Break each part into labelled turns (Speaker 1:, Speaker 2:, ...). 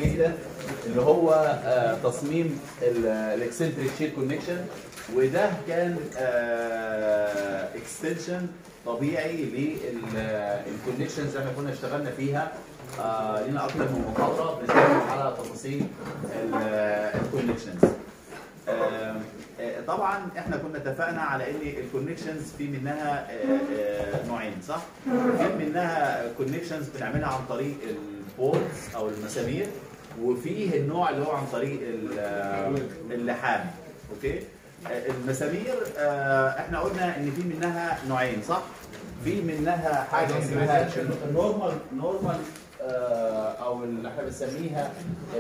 Speaker 1: الجزء ده اللي هو آه، تصميم الاكسنتريك شير كونكشن وده كان اكستنشن طبيعي للكونكشن زي ما كنا اشتغلنا فيها آه، لينا اكتر من محاضره بنتكلم على تفاصيل الكونكشنز طبعا احنا كنا اتفقنا على ان الكونكشنز في منها آه، آه، نوعين صح؟ في منها كونكشنز بنعملها عن طريق البولز او المسامير وفيه النوع اللي هو عن طريق ال- آه، اللحام اوكي؟ آه، المسامير آه، احنا قلنا ان في منها نوعين صح؟ في منها حاجه اسمها النورمال نورمال او اللي احنا بنسميها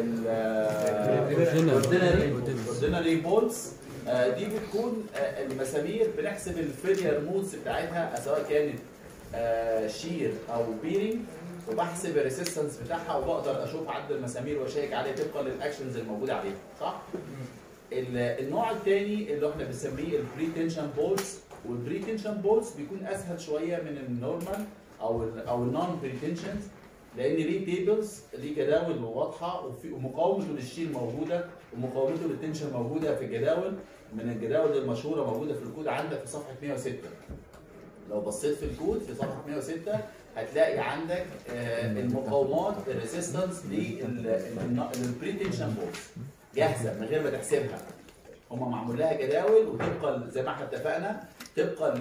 Speaker 1: الاوردينري اوردينري بولز دي بتكون آه، المسامير بنحسب الفيلير مودز بتاعتها سواء كانت شير او بيرنج وبحسب الريسيستنس بتاعها وبقدر اشوف عدد المسامير واشيك عليه طبقا للاكشنز الموجوده عليها صح؟ ال- النوع الثاني اللي احنا بنسميه البري تنشن بولز والبري تنشن بولز بيكون اسهل شويه من النورمال او ال او النون بري تنشنز لان ليه تيبلز ليه جداول واضحه وفي ومقاومته للشيل موجوده ومقاومته للتنشن موجوده في الجداول من الجداول المشهوره موجوده في الكود عندك في صفحه 106 لو بصيت في الكود في صفحه 106 هتلاقي عندك آه، المقاومات الريزيستنس للبري تنشن بولز جاهزه من غير ما تحسبها هم معمول لها جداول وطبقا زي ما احنا اتفقنا طبقا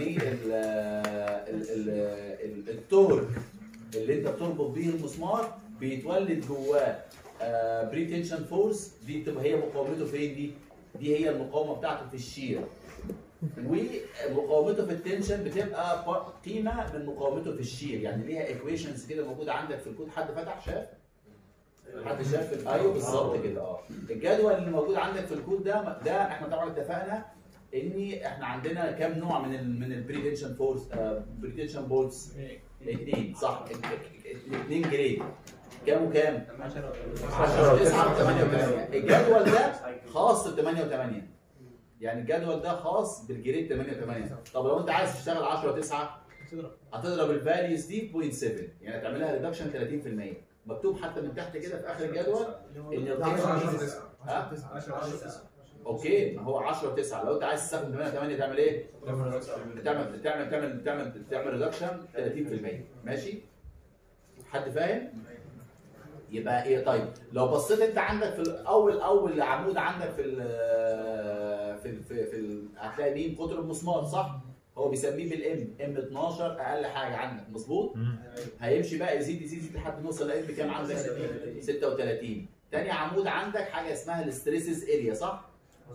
Speaker 1: للتورك اللي انت بتربط بيه المسمار بيتولد جواه بري تنشن فورس دي بتبقى هي مقاومته فين دي؟ دي هي المقاومه بتاعته في الشير ومقاومته في التنشن بتبقى ف- قيمه من مقاومته في الشير يعني ليها ايكويشنز كده موجوده عندك في الكود حد فتح شاف؟ حد شاف ال- ايوه بالظبط كده اه الجدول اللي موجود عندك في الكود ده ده احنا طبعا اتفقنا ان احنا عندنا كام نوع من ال من البري تنشن فورس بري تنشن بولز اثنين صح اثنين جريد كام وكام؟ 10 9 8 و8 الجدول ده خاص ب 8 و8 يعني الجدول ده خاص بالجريد 8 و8 طب لو انت عايز تشتغل 10 9 هتضرب الفاليوز دي ب 0.7 يعني هتعملها ريدكشن 30% مكتوب حتى من تحت كده في اخر الجدول ان القيمه ها؟ اوكي ما هو 10 9 لو انت عايز تستخدم 8 8 تعمل ايه؟ تعمل تعمل تعمل تعمل تعمل ريدكشن 30% ماشي؟ حد فاهم؟ يبقى ايه طيب لو بصيت انت عندك في الاول اول عمود عندك في ال في ال في, في ال هتلاقي مين قطر المسمار صح؟ هو بيسميه بالام ام 12 اقل حاجه عندك مظبوط؟ هيمشي بقى يزيد يزيد يزيد لحد ما يوصل لام كام عندك؟ 36 تاني عمود عندك حاجه اسمها الاستريسز اريا صح؟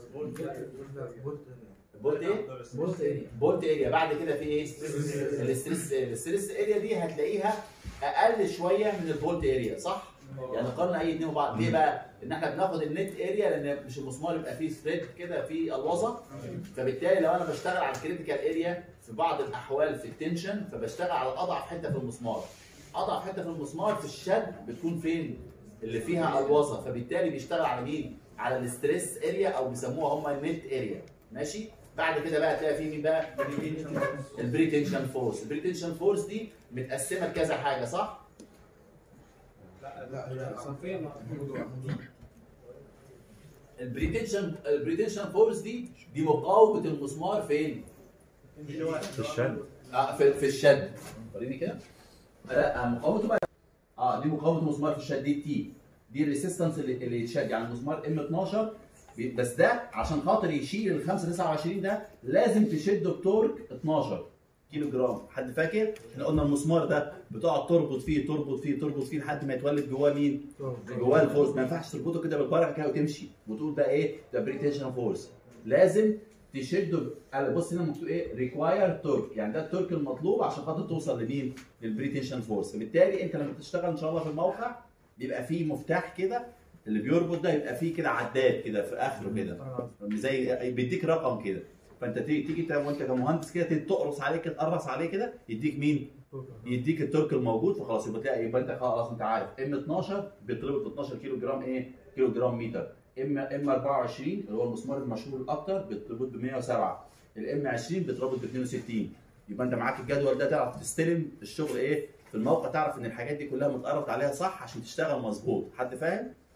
Speaker 1: بولت ايه؟ بولت اريا بولت اريا بعد كده في ايه؟ الاستريس الاستريس اريا دي هتلاقيها اقل شويه من البولت اريا صح؟ يعني قارن اي اتنين وبعض ليه بقى؟ ان احنا بناخد النت اريا لان مش المسمار يبقى فيه ثريد كده في الوظه فبالتالي لو انا بشتغل على الكريتيكال اريا في بعض الاحوال في التنشن فبشتغل على اضعف حته في المسمار اضعف حته في المسمار في الشد بتكون فين؟ اللي فيها الوظه فبالتالي بيشتغل على مين؟ على الاستريس اريا او بيسموها هم النت اريا ماشي؟ بعد كده بقى تلاقي في مين بقى؟ البري تنشن فورس، البري تنشن فورس دي متقسمه لكذا حاجه صح؟ البريتنشن البريتنشن فورس دي دي مقاومه المسمار فين؟
Speaker 2: في الشد
Speaker 1: اه في, في الشد وريني كده لا مقاومته بقى اه دي مقاومه المسمار في الشد دي تي دي الريسيستنس اللي, اللي يتشد يعني المسمار ام 12 بي- بس ده عشان خاطر يشيل ال 5 29 ده لازم تشده بتورك 12 كيلو جرام حد فاكر؟ احنا قلنا المسمار ده بتقعد تربط فيه تربط فيه تربط فيه لحد ما يتولد جواه مين؟ جواه الفورس ما ينفعش تربطه كده بالبركه كده وتمشي وتقول بقى ايه؟ ده بريتنشن فورس لازم تشده ب- على بص هنا مكتوب ايه؟ ريكواير تورك يعني ده التورك المطلوب عشان خاطر توصل لمين؟ للبريتنشن فورس فبالتالي انت لما تشتغل ان شاء الله في الموقع بيبقى فيه مفتاح كده اللي بيربط ده يبقى فيه كده عداد كده في اخره كده زي بيديك رقم كده فانت تيجي تيجي انت وانت كمهندس كده تيجي تقرص عليه كده تقرص عليه كده يديك مين؟ يديك التورك الموجود فخلاص يبقى تلاقي يبقى انت خلاص انت عارف ام 12 بيتربط ب 12 كيلو جرام ايه؟ كيلو جرام متر ام ام 24 اللي هو المسمار المشهور الاكتر بيتربط ب 107 الام 20 بيتربط ب 62 يبقى انت معاك الجدول ده تعرف تستلم الشغل ايه؟ في الموقع تعرف ان الحاجات دي كلها متقرط عليها صح عشان تشتغل مظبوط حد فاهم؟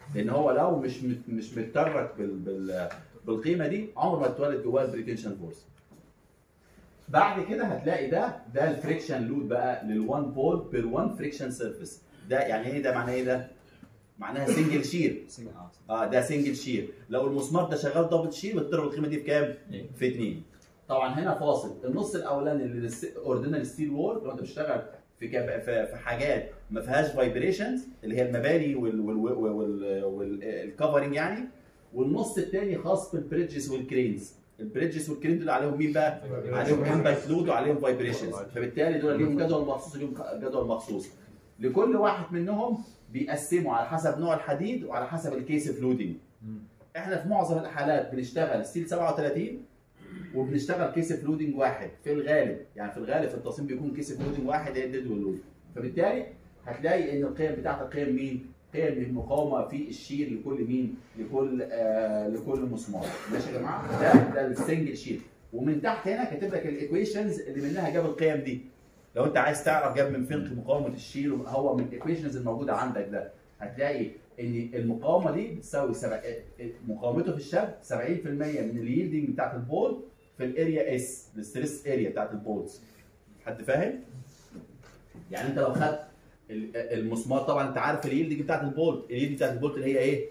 Speaker 1: لان هو لو مش مت- مش متدرج بال بال بالقيمه دي عمره ما اتولد جواه البريتنشن فورس بعد كده هتلاقي ده ده الفريكشن لود بقى للوان بول بير 1 فريكشن سيرفيس ده يعني ايه ده معناه ايه ده؟ معناها سنجل شير اه ده سنجل شير لو المسمار ده شغال دبل شير بتضرب القيمه دي في كام؟ في 2 طبعا هنا فاصل النص الاولاني اللي اوردينال ستيل وول لو انت بتشتغل في كب... في في حاجات ما فيهاش فايبريشنز اللي هي المباني والكفرنج يعني والنص الثاني خاص بالبريدجز والكرينز البريدجز والكرينز دول عليهم مين بقى؟ عليهم امباكت لود وعليهم فايبريشنز فبالتالي دول ليهم جدول مخصوص ليهم جدول مخصوص لكل واحد منهم بيقسموا على حسب نوع الحديد وعلى حسب الكيس فلودنج احنا في معظم الحالات بنشتغل ستيل 37 وبنشتغل كيس فلودنج واحد في الغالب يعني في الغالب في التصميم بيكون كيس فلودنج واحد هي الديد واللود فبالتالي هتلاقي ان القيم بتاعتك قيم مين؟ قيم المقاومه في الشير لكل مين؟ لكل آه لكل مسمار ماشي يا جماعه؟ ده ده السنجل شير ومن تحت هنا كاتب لك الايكويشنز اللي منها جاب القيم دي لو انت عايز تعرف جاب من فين مقاومه الشير هو من الايكويشنز الموجوده عندك ده هتلاقي ان المقاومه دي بتساوي سبع... مقاومته في الشد 70% من اليلدنج بتاعت البول في الاريا اس الستريس اريا بتاعت البولز حد فاهم؟ يعني انت لو خدت ال- المسمار طبعا انت عارف اليلدنج بتاعت البولت اليلدنج بتاعت البولت اللي هي ايه؟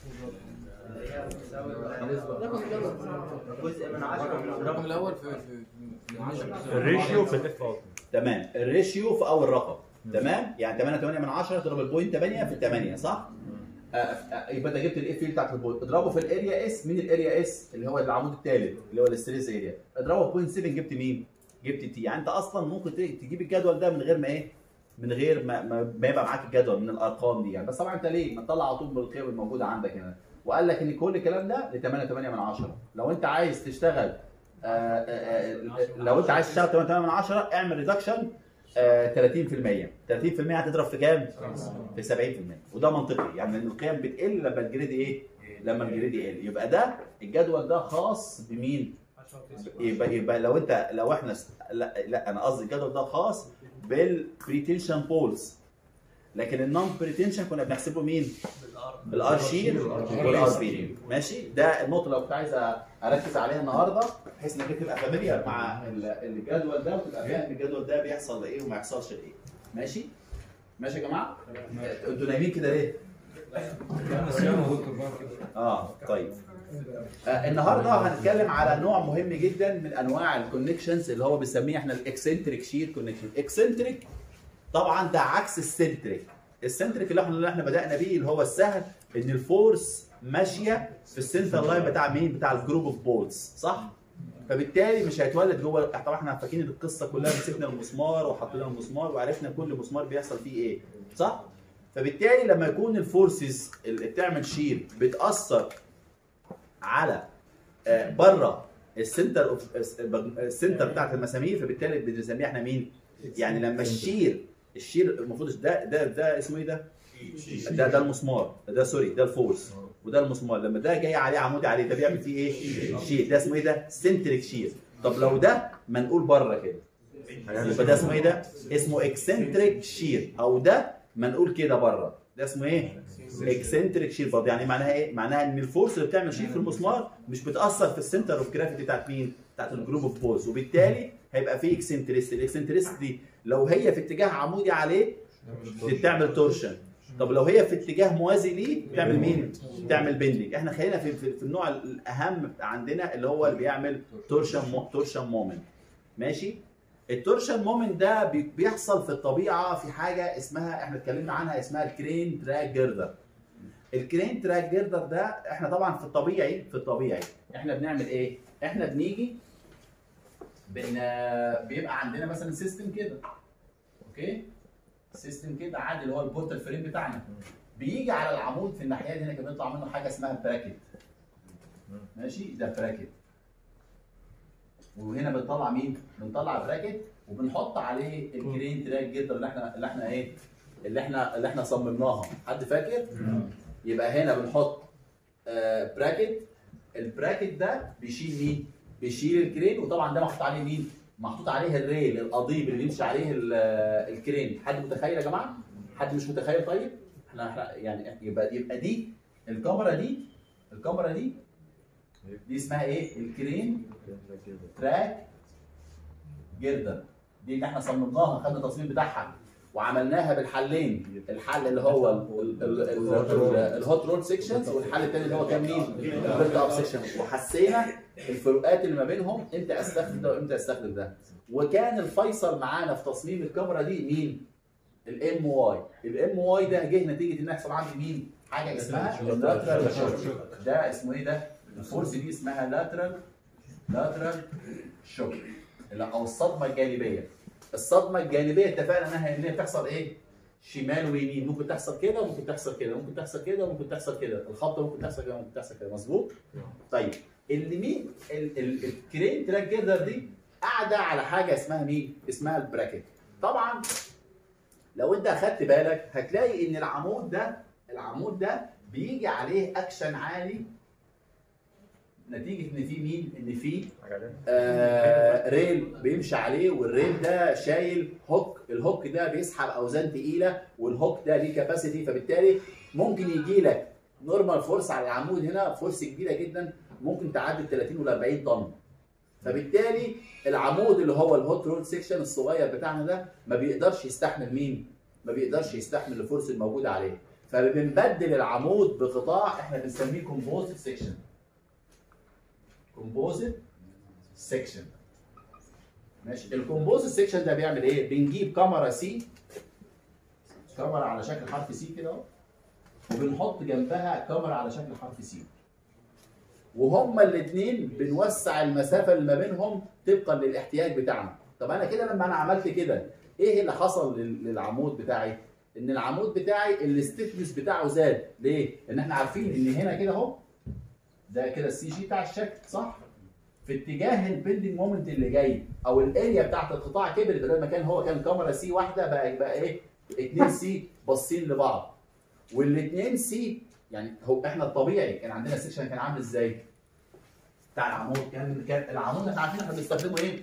Speaker 3: جزء من 10
Speaker 4: الرقم الاول في في في 10
Speaker 2: الريشيو في الاف اوت
Speaker 1: تمام الريشيو في اول رقم تمام يعني 8 8 من 10 تضرب البوينت 8 في 8 صح؟ آه، آه، يبقى انت جبت الاف بتاعت البولت اضربه في الاريا اس مين الاريا اس اللي هو العمود الثالث اللي هو الاستريس اريا اضربه في بوينت 7 جبت مين؟ جبت تي يعني انت اصلا ممكن ت- تجيب الجدول ده من غير ما ايه؟ من غير ما ما, ما يبقى معاك الجدول من الارقام دي يعني بس طبعا انت ليه؟ ما تطلع على طول من القيم الموجوده عندك هنا وقال لك ان كل الكلام ده ل 8 8 من 10 لو انت عايز تشتغل آه، آه، آه، لو انت عايز تشتغل 8 8 من 10 اعمل ريدكشن 30% 30% هتضرب في كام؟ في 70% وده منطقي يعني ان القيم بتقل لما الجريد ايه؟ لما الجريد يقل يبقى ده الجدول ده خاص بمين؟ يبقى يبقى لو انت لو احنا س- لا, لا انا قصدي الجدول ده خاص بالبريتنشن بولز لكن النون بريتنشن كنا بنحسبه مين؟ بالار شير والار بي ماشي ده النقطه لو كنت عايز اركز عليها النهارده بحيث انك تبقى فاميليار مع ال- الجدول ده وتبقى فاهم الجدول ده بيحصل ايه وما يحصلش ايه ماشي ماشي يا جماعه انتوا نايمين كده ليه اه طيب آه النهارده هنتكلم على نوع مهم جدا من انواع الكونكشنز اللي هو بنسميه احنا الاكسنتريك شير كونكشن اكسنتريك طبعا ده عكس السنتريك السنتريك اللي احنا اللي احنا بدانا بيه اللي هو السهل ان الفورس ماشيه في السنتر لاين بتاع مين بتاع الجروب اوف بولز صح فبالتالي مش هيتولد جوه طبعا احنا فاكرين القصه كلها مسكنا المسمار وحطينا المسمار وعرفنا كل مسمار بيحصل فيه ايه صح فبالتالي لما يكون الفورسز اللي بتعمل شير بتاثر على آه، بره السنتر اوف السنتر بتاعت المسامير فبالتالي بنسميه احنا مين؟ يعني لما الشير الشير المفروض ده ده ده اسمه ايه ده؟ ده ده المسمار ده سوري ده الفورس وده المسمار لما ده جاي عليه عمودي عليه ده بيعمل فيه ايه؟ شير ده اسمه ايه ده؟ سنتريك شير طب لو ده منقول بره كده يبقى ده اسمه ايه ده؟ اسمه اكسنتريك شير او ده منقول كده بره ده اسمه ايه؟ اكسنتريك شير برضه يعني معناها ايه؟ معناها ان الفورس اللي بتعمل شير في المسمار مش بتاثر في السنتر اوف جرافيتي بتاعت مين؟ بتاعت الجروب اوف بولز وبالتالي هيبقى في اكسنتريست الاكسنتريست دي لو هي في اتجاه عمودي عليه بتعمل تورشن طب لو هي في اتجاه موازي ليه بتعمل مين؟ بتعمل بندنج احنا خلينا في, في, في النوع الاهم عندنا اللي هو اللي بيعمل تورشن مو تورشن مومنت ماشي؟ التورشن مومنت ده بي- بيحصل في الطبيعه في حاجه اسمها احنا اتكلمنا عنها اسمها الكرين تراك جيردر الكرين تراك جيردر ده احنا طبعا في الطبيعي في الطبيعي احنا بنعمل ايه؟ احنا بنيجي بن بيبقى عندنا مثلا سيستم كده اوكي؟ سيستم كده عادي اللي هو البورتال فريم بتاعنا بيجي على العمود في الناحيه دي هنا كده بيطلع منه حاجه اسمها براكت ماشي ده براكت وهنا بنطلع مين؟ بنطلع براكت وبنحط عليه الجرين تراك جدا اللي احنا اللي احنا ايه؟ اللي احنا اللي احنا صممناها حد فاكر؟ يبقى هنا بنحط آه براكت البراكت ده بيشيل مين؟ بيشيل الكرين وطبعا ده محطوط عليه مين؟ محطوط عليه الريل القضيب اللي بيمشي عليه ال- الكرين حد متخيل يا جماعه؟ حد مش متخيل طيب؟ احنا احنا يعني يبقى يبقى دي الكاميرا دي الكاميرا دي دي اسمها ايه الكرين تراك جردر دي اللي احنا صممناها خدنا التصميم بتاعها وعملناها بالحلين الحل اللي هو ال- ال- ال- ال- الهوت رول سيكشنز والحل الثاني اللي هو كان مين؟ البيلد اب سيكشن وحسينا الفروقات اللي ما بينهم امتى استخدم ده وامتى استخدم ده وكان الفيصل معانا في تصميم الكاميرا دي مين؟ الام واي الام واي ده جه نتيجه ان يحصل عندي مين؟ حاجه اسمها اللاترال شوك ده اسمه ايه ده؟ الفورس دي اسمها لاترال لاترال شوك لا او الصدمه الجانبيه الصدمه الجانبيه اتفقنا انها ان هي بتحصل ايه؟ شمال ويمين ممكن تحصل كده وممكن تحصل كده ممكن تحصل كده وممكن تحصل كده الخبطه ممكن تحصل كده وممكن تحصل كده مظبوط؟ طيب اللي مين ال- ال- الكرين تراك جردر دي قاعده على حاجه اسمها مين؟ اسمها البراكت طبعا لو انت اخدت بالك هتلاقي ان العمود ده العمود ده بيجي عليه اكشن عالي نتيجه ان في مين؟ ان في آه ريل بيمشي عليه والريل ده شايل هوك الهوك ده بيسحب اوزان تقيله والهوك ده ليه كاباسيتي فبالتالي ممكن يجي لك نورمال فورس على العمود هنا فورس كبيره جدا ممكن تعدي ال 30 ولا 40 طن فبالتالي العمود اللي هو الهوت رول سيكشن الصغير بتاعنا ده ما بيقدرش يستحمل مين؟ ما بيقدرش يستحمل الفورس الموجوده عليه فبنبدل العمود بقطاع احنا بنسميه كومبوزيت سيكشن كومبوزيت سيكشن ماشي الكومبوزيت سيكشن ده بيعمل ايه؟ بنجيب كاميرا سي كاميرا على شكل حرف سي كده اهو وبنحط جنبها كاميرا على شكل حرف سي وهما الاثنين بنوسع المسافه اللي ما بينهم طبقا للاحتياج بتاعنا طب انا كده لما انا عملت كده ايه اللي حصل لل- للعمود بتاعي ان العمود بتاعي الاستفنس بتاعه زاد ليه ان احنا عارفين ان هنا كده اهو ده كده السي جي بتاع الشكل صح في اتجاه البندنج مومنت اللي جاي او الاريا بتاعت القطاع كبرت بدل ما كان هو كان كاميرا سي واحده بقى بقى ايه اتنين سي باصين لبعض والاثنين سي يعني هو احنا الطبيعي كان عندنا السكشن كان عامل ازاي؟ بتاع العمود كان كان العمود احنا عارفين احنا بنستخدمه ايه؟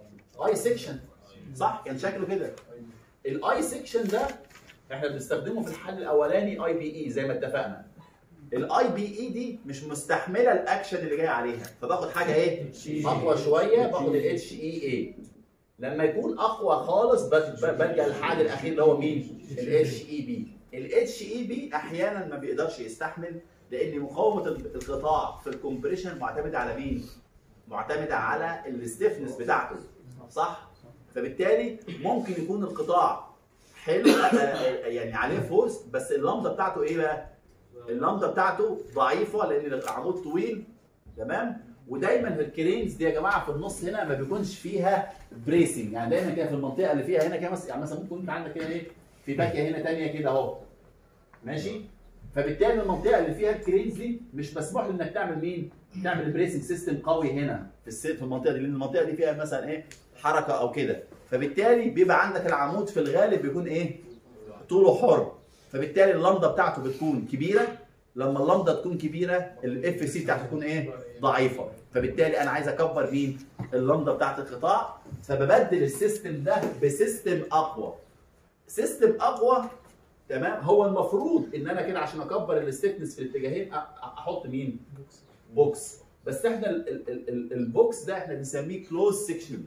Speaker 1: اي سكشن صح كان شكله كده الاي سكشن ده احنا بنستخدمه في الحل الاولاني اي بي اي زي ما اتفقنا الاي بي اي دي مش مستحمله الاكشن اللي جاي عليها فباخد حاجه ايه؟ اقوى شويه باخد الاتش اي اي لما يكون اقوى خالص بس- ب- بلجا للحل الاخير اللي هو مين؟ الاتش اي بي الاتش اي بي احيانا ما بيقدرش يستحمل لان مقاومه ال- القطاع في الكومبريشن معتمده على مين؟ معتمده على الستيفنس بتاعته صح؟ فبالتالي ممكن يكون القطاع حلو آه، آه، يعني عليه فورس بس اللمضه بتاعته ايه بقى؟ اللمضه بتاعته ضعيفه لان العمود طويل تمام؟ ودايما الكرينز دي يا جماعه في النص هنا ما بيكونش فيها بريسنج يعني دايما كده في المنطقه اللي فيها هنا كده مثلا يعني مثلا ممكن يكون عندك كده ايه في باكيه هنا ثانيه كده اهو ماشي فبالتالي المنطقه اللي فيها الكرينز دي مش مسموح انك تعمل مين؟ تعمل بريسنج سيستم قوي هنا في السيت في المنطقه دي لان المنطقه دي فيها مثلا ايه حركه او كده فبالتالي بيبقى عندك العمود في الغالب بيكون ايه؟ طوله حر فبالتالي اللمضه بتاعته بتكون كبيره لما اللمضه تكون كبيره الاف سي بتاعته تكون ايه؟ ضعيفه فبالتالي انا عايز اكبر مين؟ اللمضه بتاعت القطاع فببدل السيستم ده بسيستم اقوى سيستم اقوى تمام هو المفروض ان انا كده عشان اكبر الاستيفنس في الاتجاهين أ- أ- احط مين؟ بوكس بس احنا ال- ال- ال- ال- البوكس ده احنا بنسميه كلوز سيكشن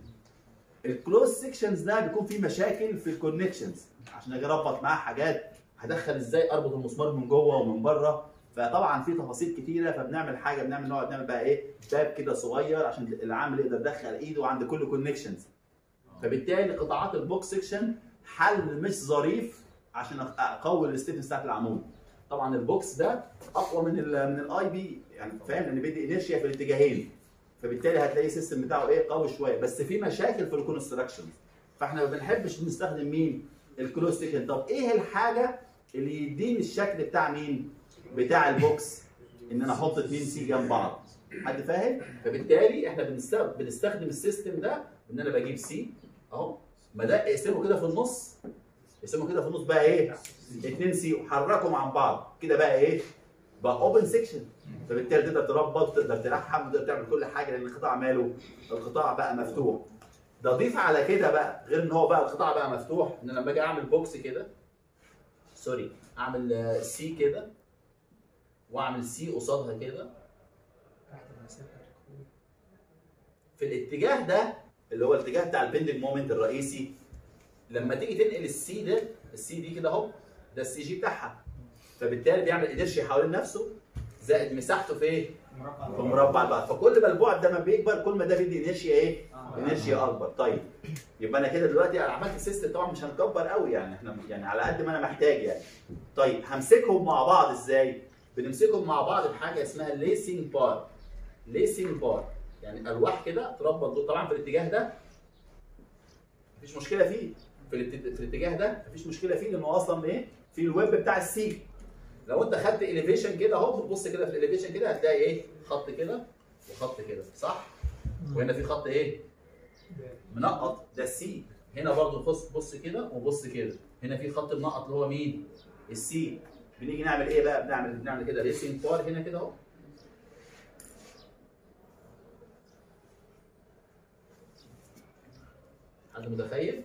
Speaker 1: الكلوز سيكشنز ده بيكون فيه مشاكل في الكونكشنز عشان اجي اربط معاه حاجات هدخل ازاي اربط المسمار من جوه ومن بره فطبعا في تفاصيل كتيره فبنعمل حاجه بنعمل نقعد نعمل بقى ايه باب كده صغير عشان العامل يقدر يدخل ايده عند كل كونكشنز فبالتالي قطاعات البوكس سيكشن حل مش ظريف عشان أق- اقوي الاستيفنس بتاعت العمود طبعا البوكس ده اقوى من ال من الاي بي يعني فاهم لان بيدي انيرشيا في الاتجاهين فبالتالي هتلاقي السيستم بتاعه ايه قوي شويه بس في مشاكل في الكونستراكشن فاحنا ما بنحبش نستخدم مين الكلوز سيكشن طب ايه الحاجه اللي يديني الشكل بتاع مين بتاع البوكس ان انا احط اتنين سي جنب بعض حد فاهم فبالتالي احنا بنستخدم بنستخدم السيستم ده ان انا بجيب سي اهو ما ده اقسمه كده في النص اقسمه كده في النص بقى ايه اتنين سي وحركهم عن بعض كده بقى ايه بقى اوبن سيكشن فبالتالي تقدر تربط تقدر تلحم تقدر تعمل كل حاجه لان القطاع ماله القطاع بقى مفتوح ده ضيف على كده بقى غير ان هو بقى القطاع بقى مفتوح ان انا لما اجي اعمل بوكس كده سوري اعمل سي كده واعمل سي قصادها كده في الاتجاه ده اللي هو الاتجاه بتاع البندنج مومنت الرئيسي لما تيجي تنقل السي ده السي دي كده اهو ده السي جي بتاعها فبالتالي بيعمل انرشيا حوالين نفسه زائد مساحته في ايه؟ في مربع البعد فكل ما البعد ده ما بيكبر كل ما ده بيدي انرشيا ايه؟ انرشيا اكبر طيب يبقى انا كده دلوقتي انا عملت سيستم طبعا مش هنكبر قوي يعني احنا يعني على قد ما انا محتاج يعني طيب همسكهم مع بعض ازاي؟ بنمسكهم مع بعض بحاجه اسمها ليسنج بار ليسنج بار يعني الواح كده تربط دول طبعا في الاتجاه ده مفيش مشكله فيه في, الات... في الاتجاه ده مفيش مشكله فيه لانه اصلا ايه؟ في الويب بتاع السي لو انت خدت اليفيشن كده اهو بتبص كده في الاليفيشن كده هتلاقي ايه؟ خط كده وخط كده صح؟ وهنا في خط ايه؟ منقط ده السي هنا برضو بص بص كده وبص كده هنا في خط منقط اللي هو مين؟ السي بنيجي نعمل ايه بقى؟ بنعمل بنعمل كده ريسنج بار هنا كده اهو حد متخيل؟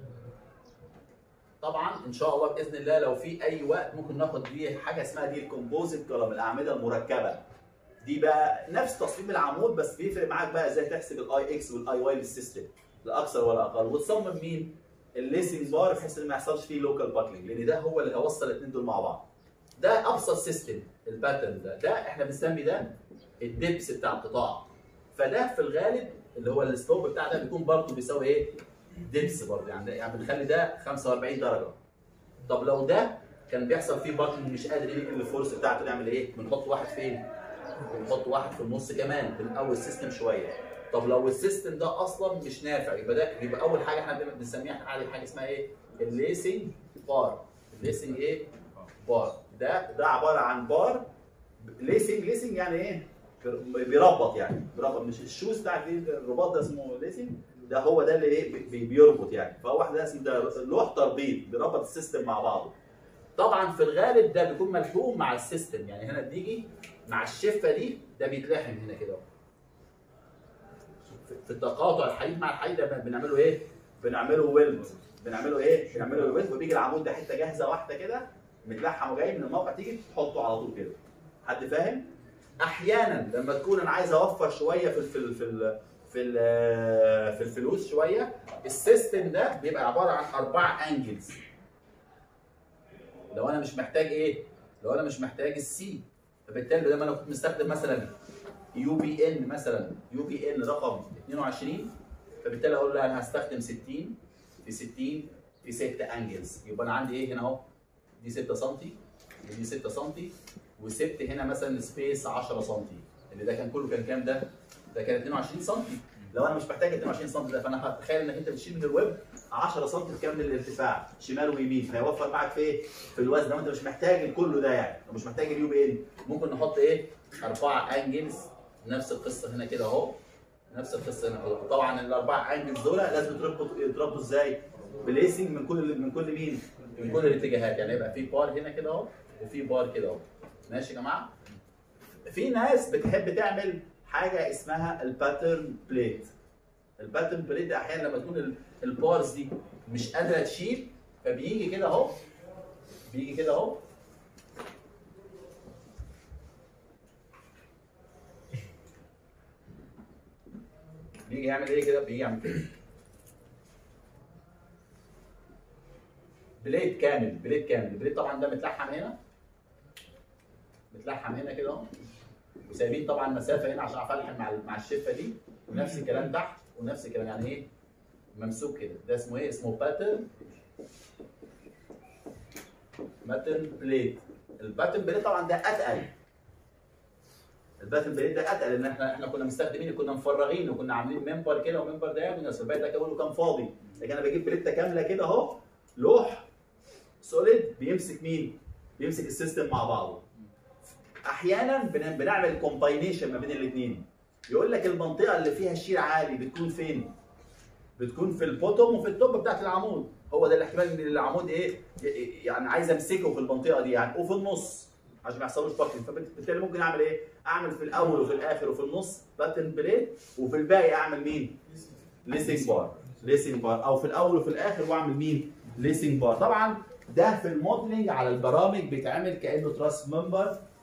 Speaker 1: طبعا ان شاء الله باذن الله لو في اي وقت ممكن ناخد دي حاجه اسمها دي الكومبوزيت كولوم الاعمده المركبه دي بقى نفس تصميم العمود بس بيفرق معاك بقى ازاي تحسب الاي اكس والاي واي للسيستم لا اكثر ولا اقل وتصمم مين؟ الليسنج بار بحيث ان ما يحصلش فيه لوكال باكلينج لان ده هو اللي هيوصل الاثنين دول مع بعض. ده ابسط سيستم الباترن ده ده احنا بنسمي ده الدبس بتاع القطاع فده في الغالب اللي هو السلوب بتاع ده بيكون برضه بيساوي ايه؟ دبس برضه يعني يعني بنخلي ده 45 درجه طب لو ده كان بيحصل فيه باكلينج مش قادر ينقل الفورس بتاعته نعمل ايه؟ بنحط واحد فين؟ بنحط واحد في النص كمان بنقوي السيستم شويه طب لو السيستم ده اصلا مش نافع يبقى ده يبقى اول حاجه احنا بنسميها حاجه حاجه اسمها ايه؟ الليسنج بار الليسنج ايه؟ بار ده ده عباره عن بار ليسنج ليسنج يعني ايه؟ بيربط يعني بيربط مش الشوز بتاع الرباط ده اسمه ليسنج ده هو ده اللي ايه بي- بيربط يعني فهو واحد ده اسمه ده لوح تربيط بيربط السيستم مع بعضه طبعا في الغالب ده بيكون ملحوم مع السيستم يعني هنا بتيجي مع الشفه دي ده بيتلحم هنا كده في- في التقاطع الحديد مع الحديد ده بنعمله ايه؟ بنعمله ويلد بنعمله ايه؟ بنعمله ويلد وبيجي العمود ده حته جاهزه واحده كده متلحم وجاي من الموقع تيجي تحطه على طول كده حد فاهم؟ احيانا لما تكون انا عايز اوفر شويه في ال في ال في ال في, ال في الفلوس شويه السيستم ده بيبقى عباره عن اربع انجلز لو انا مش محتاج ايه؟ لو انا مش محتاج السي فبالتالي لما انا كنت مستخدم مثلا يو بي ان مثلا يو بي ان رقم 22 فبالتالي اقول له انا هستخدم 60 في 60 في 6 انجلز يبقى انا عندي ايه هنا اهو دي 6 سم ودي 6 سم وسبت هنا مثلا سبيس 10 سم اللي ده كان كله كان كام ده؟ ده كان 22 سم لو انا مش محتاج 22 سم ده فانا هتخيل انك انت بتشيل من الويب 10 سم كامل الارتفاع شمال ويمين فهيوفر معاك في ايه؟ في الوزن لو انت مش محتاج كله ده يعني لو مش محتاج اليو بي ان ممكن نحط ايه؟ اربعه انجلز نفس القصه هنا كده اهو نفس القصه هنا كده طبعا الاربعه انجلز دول لازم يتربطوا يتربطوا ازاي؟ بليسنج من كل من كل مين؟ من كل الاتجاهات يعني يبقى في بار هنا كده اهو وفي بار كده اهو ماشي يا جماعه؟ في ناس بتحب تعمل حاجه اسمها الباترن بليت الباترن بليت ده احيانا لما تكون ال- البارز دي مش قادره تشيل فبيجي كده اهو بيجي كده اهو بيجي يعمل ايه كده بيجي يعمل كده بليد كامل بليد كامل البليد طبعا ده متلحم هنا متلحم هنا كده اهو وسايبين طبعا مسافه هنا عشان اعرف الحم مع مع الشفه دي ونفس الكلام تحت ونفس الكلام يعني ايه ممسوك كده ده اسمه ايه اسمه باترن باترن بليد الباترن بليد طبعا ده اتقل الباترن بليد ده اتقل لان احنا احنا كنا مستخدمين كنا مفرغين وكنا عاملين ممبر كده وممبر ده يعني الباقي ده كله كان فاضي لكن انا بجيب بليته كامله كده اهو لوح سوليد بيمسك مين؟ بيمسك السيستم مع بعضه احيانا بن- بنعمل كومباينيشن ما بين الاثنين يقول لك المنطقه اللي فيها شير عالي بتكون فين بتكون في البوتوم وفي التوب بتاعت العمود هو ده الاحتمال ان العمود ايه ي- يعني عايز امسكه في المنطقه دي يعني وفي النص عشان ما يحصلوش باكلينج فبالتالي ممكن اعمل ايه اعمل في الاول وفي الاخر وفي النص باتن بليت وفي الباقي اعمل مين ليسنج بار ليسنج بار او في الاول وفي الاخر واعمل مين ليسنج بار طبعا ده في الموديلنج على البرامج بيتعمل كانه تراس ممبر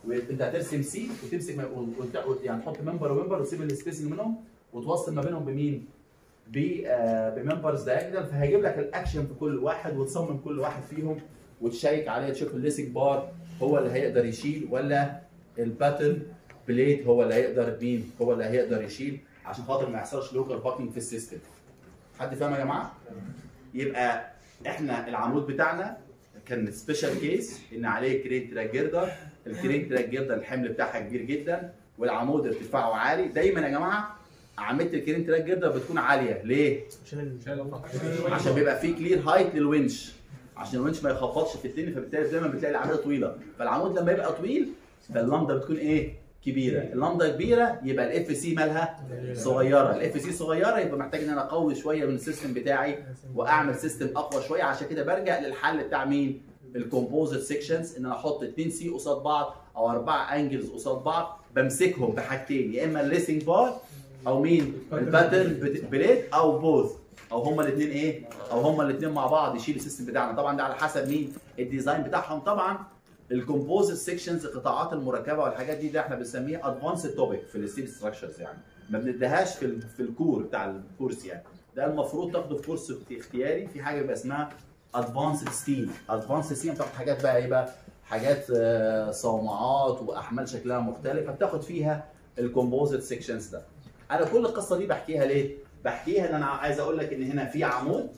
Speaker 1: وانت هترسم سي وتمسك م- وانت يعني تحط ممبر وممبر وتسيب السبيسنج منهم وتوصل ما بينهم بمين؟ ب آه، بممبرز دايجونال فهيجيب لك الاكشن في كل واحد وتصمم كل واحد فيهم وتشيك عليه تشوف الليسنج بار هو اللي هيقدر يشيل ولا الباترن بليت هو اللي هيقدر مين هو اللي هيقدر يشيل عشان خاطر ما يحصلش لوكال باكينج في السيستم حد فاهم يا جماعه يبقى احنا العمود بتاعنا كان سبيشال كيس ان عليه كرين تراك جردر الكرين تراك جردر الحمل بتاعها كبير جدا والعمود ارتفاعه عالي دايما يا جماعه اعمده الكرين تراك جردر بتكون عاليه ليه عشان بيبقى فيه كلير هايت للونش عشان الونش ما يخبطش في التاني فبالتالي دايما بتلاقي العمودة طويله فالعمود لما يبقى طويل فاللمده بتكون ايه كبيره اللمده كبيره يبقى الاف سي مالها صغيره الاف سي صغيره يبقى محتاج ان انا اقوي شويه من السيستم بتاعي واعمل سيستم اقوى شويه عشان كده برجع للحل بتاع مين الكومبوزيت سيكشنز ان انا احط 2 سي قصاد بعض او اربعه انجلز قصاد بعض بمسكهم بحاجتين يا اما الليسنج بار او مين الباترن بليد او بوث او هما الاثنين ايه او هما الاثنين مع بعض يشيل السيستم بتاعنا طبعا ده على حسب مين الديزاين بتاعهم طبعا الكومبوزيت سيكشنز القطاعات المركبه والحاجات دي ده احنا بنسميها ادفانسد توبيك في الستيل ستراكشرز يعني ما بنديهاش في ال- في الكور بتاع الكورس يعني ده المفروض تاخده في كورس اختياري في حاجه بيبقى اسمها ادفانسد ستيل ادفانسد ستيل بتاخد حاجات بقى ايه بقى حاجات آه، صومعات واحمال شكلها مختلفه بتاخد فيها الكومبوزيت سيكشنز ده انا كل القصه دي بحكيها ليه بحكيها ان انا عايز اقول لك ان هنا في عمود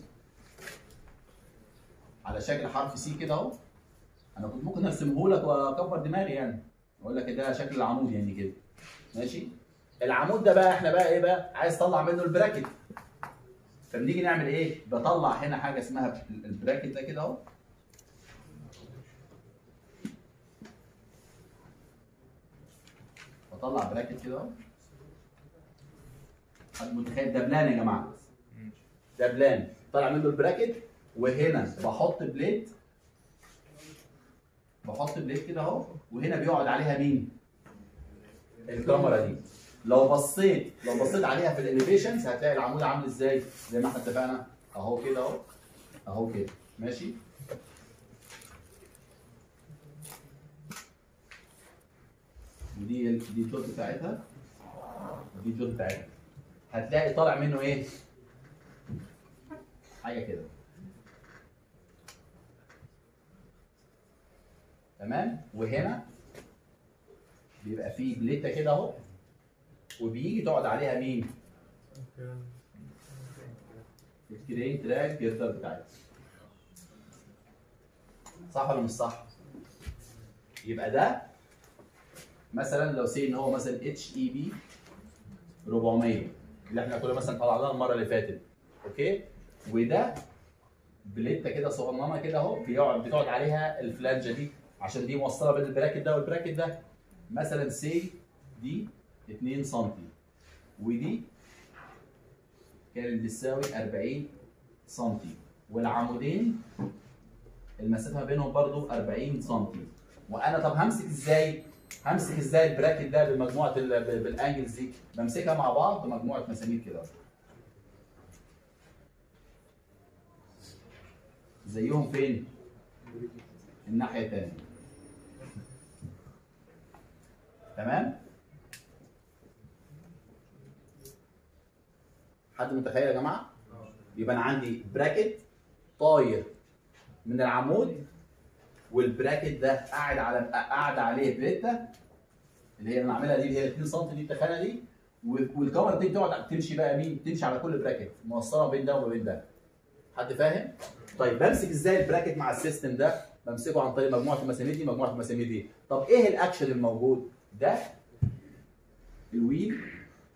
Speaker 1: على شكل حرف سي كده اهو انا كنت ممكن ارسمه لك واكبر دماغي يعني اقول لك ده شكل العمود يعني كده ماشي العمود ده بقى احنا بقى ايه بقى عايز اطلع منه البراكت فبنيجي نعمل ايه بطلع هنا حاجه اسمها البراكت ده كده اهو بطلع براكت كده اهو حد متخيل ده بلان يا جماعه ده بلان طالع منه البراكت وهنا بحط بليت بحط بليت كده اهو وهنا بيقعد عليها مين؟ الكاميرا دي لو بصيت لو بصيت عليها في الاليفيشنز هتلاقي العمود عامل ازاي؟ زي ما احنا اتفقنا اهو كده اهو اهو كده ماشي؟ ودي ال- دي الجوت بتاعتها ودي الجوت بتاعتها هتلاقي طالع منه ايه؟ حاجه كده تمام وهنا بيبقى فيه بليته كده اهو وبيجي تقعد عليها مين؟ الكرين تراك جردر بتاعتها صح ولا مش صح؟ يبقى ده مثلا لو سي ان هو مثلا اتش اي بي 400 اللي احنا كنا مثلا طلعناها المره اللي فاتت اوكي وده بليته كده صغننه كده اهو بيقعد بتقعد عليها الفلانجه دي عشان دي موصله بين البراكت ده والبراكت ده مثلا سي دي 2 سم ودي كانت بتساوي 40 سم والعمودين المسافه ما بينهم برضو 40 سم وانا طب همسك ازاي؟ همسك ازاي البراكت ده بمجموعه ال- ب- بالانجلز دي؟ بمسكها مع بعض بمجموعه مسامير كده زيهم فين؟ الناحيه الثانيه تمام؟ حد متخيل يا جماعه؟ يبقى انا عندي براكت طاير من العمود والبراكت ده قاعد على قاعد عليه بليته اللي هي انا عاملها دي اللي هي 2 سم دي التخانه دي وال- والكاميرا دي بتقعد تمشي بقى مين؟ تمشي على كل براكت موصله بين ده وبين ده. حد فاهم؟ طيب بمسك ازاي البراكت مع السيستم ده؟ بمسكه عن طريق مجموعه المسامير دي مجموعه المسامير دي. طب ايه الاكشن الموجود؟ ده الويل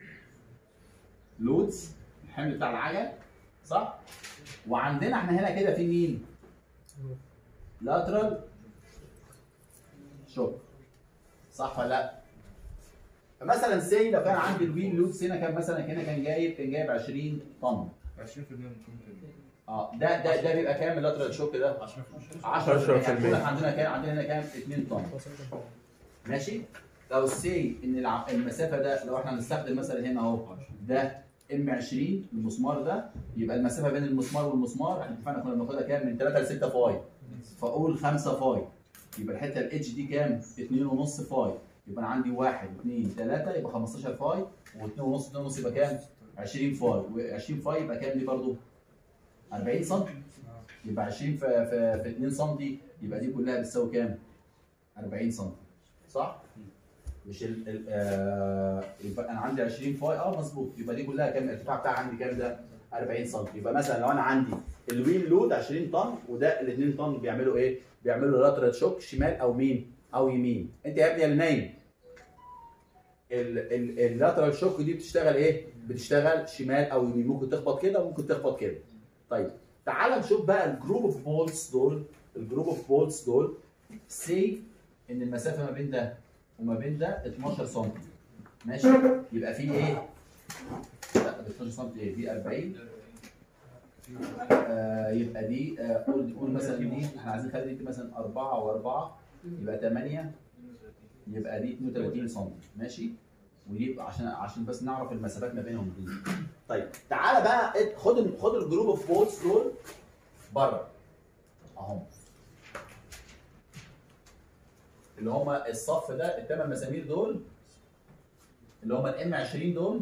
Speaker 1: لودز الحمل بتاع العجل صح؟ وعندنا احنا هنا كده في مين؟ لاترال شوك صح ولا لا؟ فمثلا سي لو كان عندي الويل لودز هنا كان مثلا هنا كان جايب كان جايب 20 طن
Speaker 4: 20% من قيمه
Speaker 1: اه ده ده ده بيبقى كام اللاترال شوك ده؟ 10%
Speaker 2: 10%
Speaker 1: يعني عندنا كام عندنا هنا كام 2 طن ماشي لو سي ان الع- المسافه ده لو احنا هنستخدم مثلا هنا اهو ده ام 20 المسمار ده يبقى المسافه بين المسمار والمسمار احنا اتفقنا كنا بناخدها كام من 3 ل 6 فاي فاقول 5 فاي يبقى الحته الاتش دي كام 2.5 فاي يبقى انا عندي 1 2 3 يبقى 15 فاي و2.5 2.5 يبقى كام 20 فاي و20 فاي يبقى كام دي برضو 40 سم يبقى 20 في في, في 2 سم يبقى دي كلها بتساوي كام 40 سم صح مش ال ال آه يبقى انا عندي 20 فاي اه مظبوط يبقى دي كلها كام الارتفاع بتاعها عندي كام ده 40 سم يبقى مثلا لو انا عندي الويل لود 20 طن وده ال 2 طن بيعملوا ايه؟ بيعملوا لاترال شوك شمال او مين؟ او يمين انت يا ابني اللي نايم اللاترال شوك دي بتشتغل ايه؟ بتشتغل شمال او يمين ممكن تخبط كده وممكن تخبط كده طيب تعال نشوف بقى الجروب اوف بولز دول الجروب اوف بولز دول سي ان المسافه ما بين ده وما بين ده 12 سم ماشي يبقى في ايه؟ لا ده 12 سم ايه؟ دي 40 آه يبقى دي آه قول قول مثلا دي احنا عايزين نخلي دي مثلا 4 و4 يبقى 8 يبقى دي 32 سم ماشي ودي عشان عشان بس نعرف المسافات ما بينهم دي طيب تعالى بقى اد- خد ال- خد الجروب اوف بولز دول بره اهم اللي هم الصف ده الثمان مسامير دول اللي هم الام 20 دول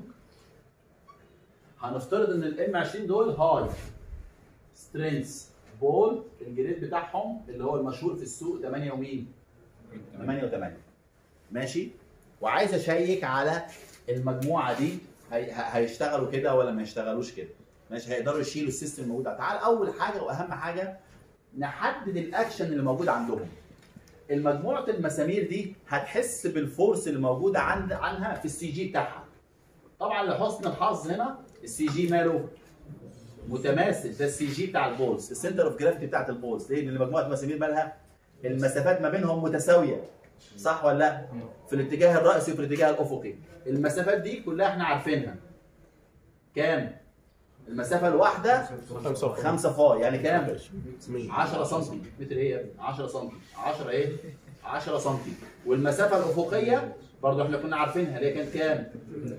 Speaker 1: هنفترض ان الام 20 دول هاي سترينث بول الجريد بتاعهم اللي هو المشهور في السوق 8 ومين؟ 8 و8 ماشي وعايز اشيك على المجموعه دي هي- ه- هيشتغلوا كده ولا ما يشتغلوش كده ماشي هيقدروا يشيلوا السيستم الموجود ده. تعال اول حاجه واهم حاجه نحدد الاكشن اللي موجود عندهم المجموعه المسامير دي هتحس بالفورس اللي موجوده عند عنها في السي جي بتاعها طبعا لحسن الحظ هنا السي جي ماله متماثل ده السي جي بتاع البولز السنتر اوف جرافيتي بتاعت البولز ليه؟ لان مجموعه المسامير مالها المسافات ما بينهم متساويه صح ولا لا؟ في الاتجاه الرئيسي وفي الاتجاه الافقي المسافات دي كلها احنا عارفينها كام؟ المسافه الواحده 5 فاي يعني كام؟ 10 سم متر ايه يا ابني؟ 10 سم 10 ايه؟ 10 سم والمسافه الافقيه برضه احنا كنا عارفينها اللي هي كانت كام؟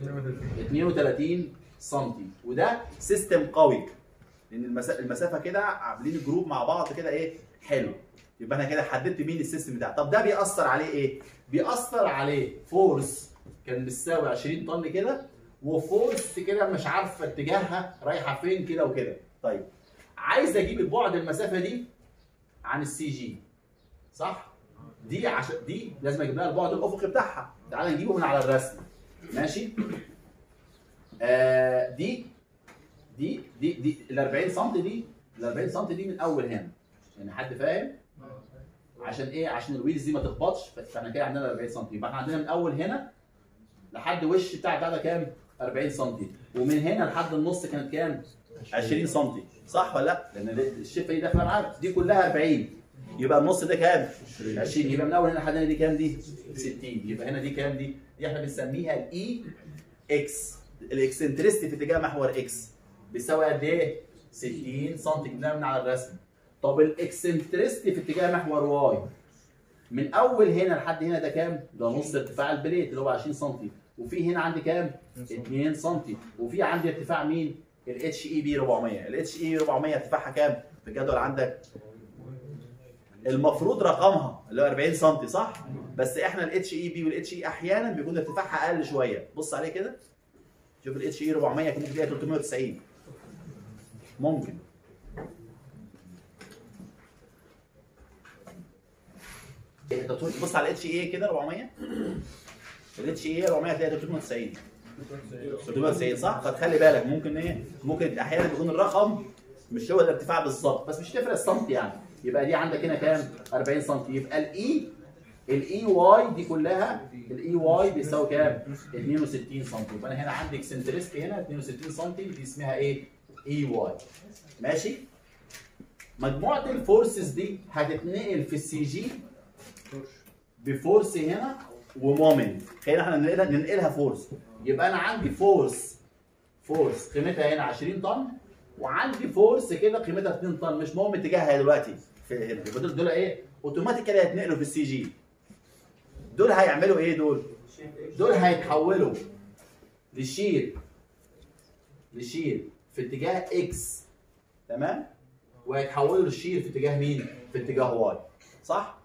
Speaker 1: 32 سم وده سيستم قوي لان المسا- المسافه كده عاملين جروب مع بعض كده ايه؟ حلو يبقى انا كده حددت مين السيستم ده طب ده بيأثر عليه ايه؟ بيأثر عليه فورس كان بتساوي 20 طن كده وفورس كده مش عارفه اتجاهها رايحه فين كده وكده طيب عايز اجيب البعد المسافه دي عن السي جي صح دي عشان دي لازم اجيب لها البعد الافقي بتاعها تعال نجيبه من على الرسم ماشي آه دي دي دي دي ال 40 سم دي ال 40 سم دي من اول هنا يعني حد فاهم عشان ايه عشان الويلز دي ما تخبطش فاحنا كده عندنا 40 سم يبقى احنا عندنا من اول هنا لحد وش بتاع بتاع ده كام 40 سم ومن هنا لحد النص كانت كام 20 سم صح ولا لا لان الشفه دي داخله معاك دي كلها 40 يبقى النص ده كام 20 يبقى من اول هنا لحد هنا دي كام دي 60 يبقى هنا دي كام دي دي احنا بنسميها الاي اكس الاكسنترستي في اتجاه محور اكس بيساوي قد ايه 60 سم جبناها من على الرسم طب الاكسنترستي في اتجاه محور واي من اول هنا لحد هنا ده كام؟ ده نص ارتفاع البليت اللي هو 20 سم وفي هنا عندي كام؟ 2 سم وفي عندي ارتفاع مين؟ الاتش اي بي 400 الاتش اي 400 ارتفاعها كام؟ في الجدول عندك المفروض رقمها اللي هو 40 سم صح؟ بس احنا الاتش اي بي والاتش اي احيانا بيكون ارتفاعها اقل شويه بص عليه كده شوف الاتش اي 400 كان ممكن تلاقيها 390 ممكن انت تقول- بص على الاتش اي كده 400 الاتش اي 400 هتلاقيها 390 390 صح؟ فتخلي بالك ممكن ايه؟ ممكن احيانا بيكون الرقم مش هو الارتفاع بالظبط بس مش تفرق السنتي يعني يبقى دي عندك هنا كام؟ 40 سم يبقى الاي الاي واي دي كلها الاي واي بيساوي كام؟ 62 سم يبقى انا هنا عندي اكسنتريستي هنا 62 سم دي اسمها ايه؟ اي واي ماشي؟ مجموعه الفورسز دي هتتنقل في السي جي بفورس هنا ومومنت خلينا احنا ننقلها ننقلها فورس يبقى انا عندي فورس فورس قيمتها هنا 20 طن وعندي فورس كده قيمتها 2 طن مش مهم اتجاهها دلوقتي في هنا يبقى دول دول ايه اوتوماتيكالي هيتنقلوا في السي جي دول هيعملوا ايه دول دول هيتحولوا لشير لشير في اتجاه اكس تمام وهيتحولوا للشير في اتجاه مين في اتجاه واي صح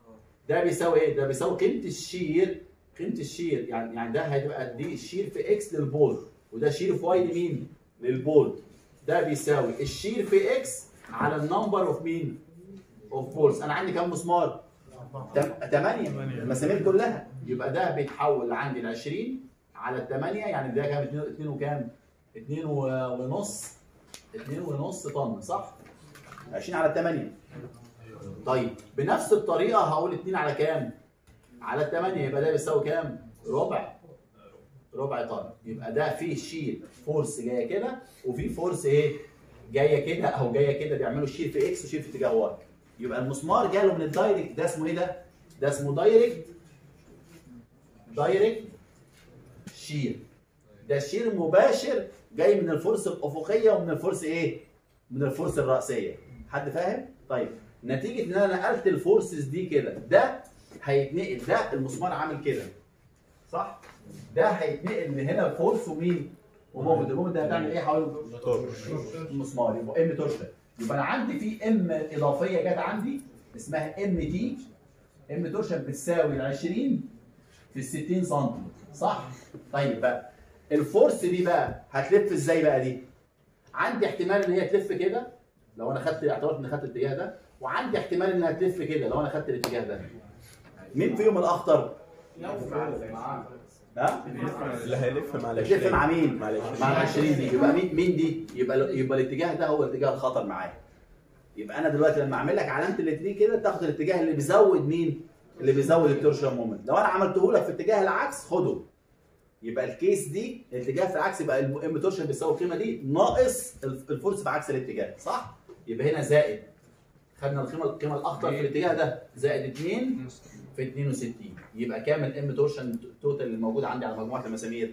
Speaker 1: ده بيساوي ايه؟ ده بيساوي قيمه الشير قيمه الشير يعني يعني ده هتبقى دي الشير في اكس للبول وده شير في واي لمين؟ للبول ده بيساوي الشير في اكس على النمبر اوف مين؟ اوف بولز انا عندي كام مسمار؟ 8 المسامير كلها يبقى ده بيتحول عندي ل 20 على ال 8 يعني ده كام 2 وكام؟ 2 ونص 2 ونص طن صح؟ 20 على 8 طيب بنفس الطريقه هقول 2 على كام؟ على ال 8 يبقى ده بيساوي كام؟ ربع ربع طن يبقى ده فيه شير فورس جايه كده وفي فورس ايه؟ جايه كده او جايه كده بيعملوا شير في اكس وشير في اتجاه واي يبقى المسمار جاله من الدايركت ده اسمه ايه ده؟ ده اسمه دايركت دايركت شير ده شير مباشر جاي من الفرص الافقيه ومن الفرص ايه؟ من الفرص الراسيه حد فاهم؟ طيب نتيجه ان انا نقلت الفورسز دي كده ده هيتنقل ده المسمار عامل كده صح؟ ده هيتنقل من هنا فورس ومين؟ ومومنت المومنت ده هتعمل ايه حوالين المسمار يبقى ام تورشن يبقى انا عندي في ام اضافيه جت عندي اسمها ام تي ام تورشن بتساوي ال 20 في ال 60 سم صح؟ طيب بقى الفورس دي بقى هتلف ازاي بقى دي؟ عندي احتمال ان هي تلف كده لو انا خدت اعتبرت ان خدت الاتجاه ده وعندي احتمال انها تلف كده لو انا خدت الاتجاه ده مين فيهم الاخطر؟ ها؟
Speaker 2: اللي هيلف مع ال
Speaker 1: تلف مع مين؟
Speaker 2: مع ال
Speaker 1: مع ال 20 دي يبقى مين مين دي؟ يبقى يبقى الاتجاه ده هو اتجاه الخطر معايا. يبقى انا دلوقتي لما اعمل لك علامه الاتنين كده تاخد الاتجاه اللي بيزود مين؟ اللي بيزود التورشن مومنت. لو انا عملته لك في اتجاه العكس خده. يبقى الكيس دي الاتجاه في العكس يبقى الام تورشن بيساوي القيمه دي ناقص الفورس في عكس الاتجاه صح؟ يبقى هنا زائد خدنا القيمه القيمه الاخطر في الاتجاه ده زائد 2 في 62 يبقى كام الام تورشن توتال اللي موجود عندي على مجموعه المسامير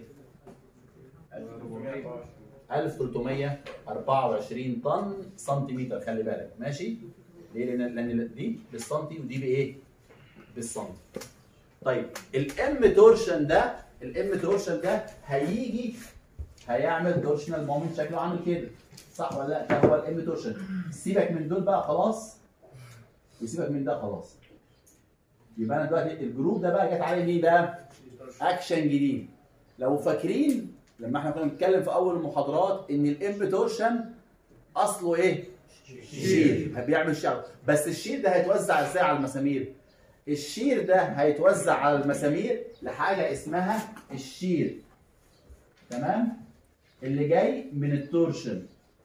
Speaker 1: 1324 طن سنتيمتر خلي بالك ماشي ليه لان لان دي بالسنتي ودي بايه بالسنتي طيب الام تورشن ده الام تورشن ده هيجي هيعمل تورشنال مومنت شكله عامل كده صح ولا لا ده هو الام تورشن سيبك من دول بقى خلاص وسيبك من ده خلاص يبقى انا دلوقتي الجروب ده بقى جت عليه مين بقى اكشن جديد لو فاكرين لما احنا كنا بنتكلم في اول المحاضرات ان الام تورشن اصله ايه شير بيعمل شير بس الشير ده هيتوزع ازاي على المسامير الشير ده هيتوزع على المسامير لحاجه اسمها الشير تمام اللي جاي من التورشن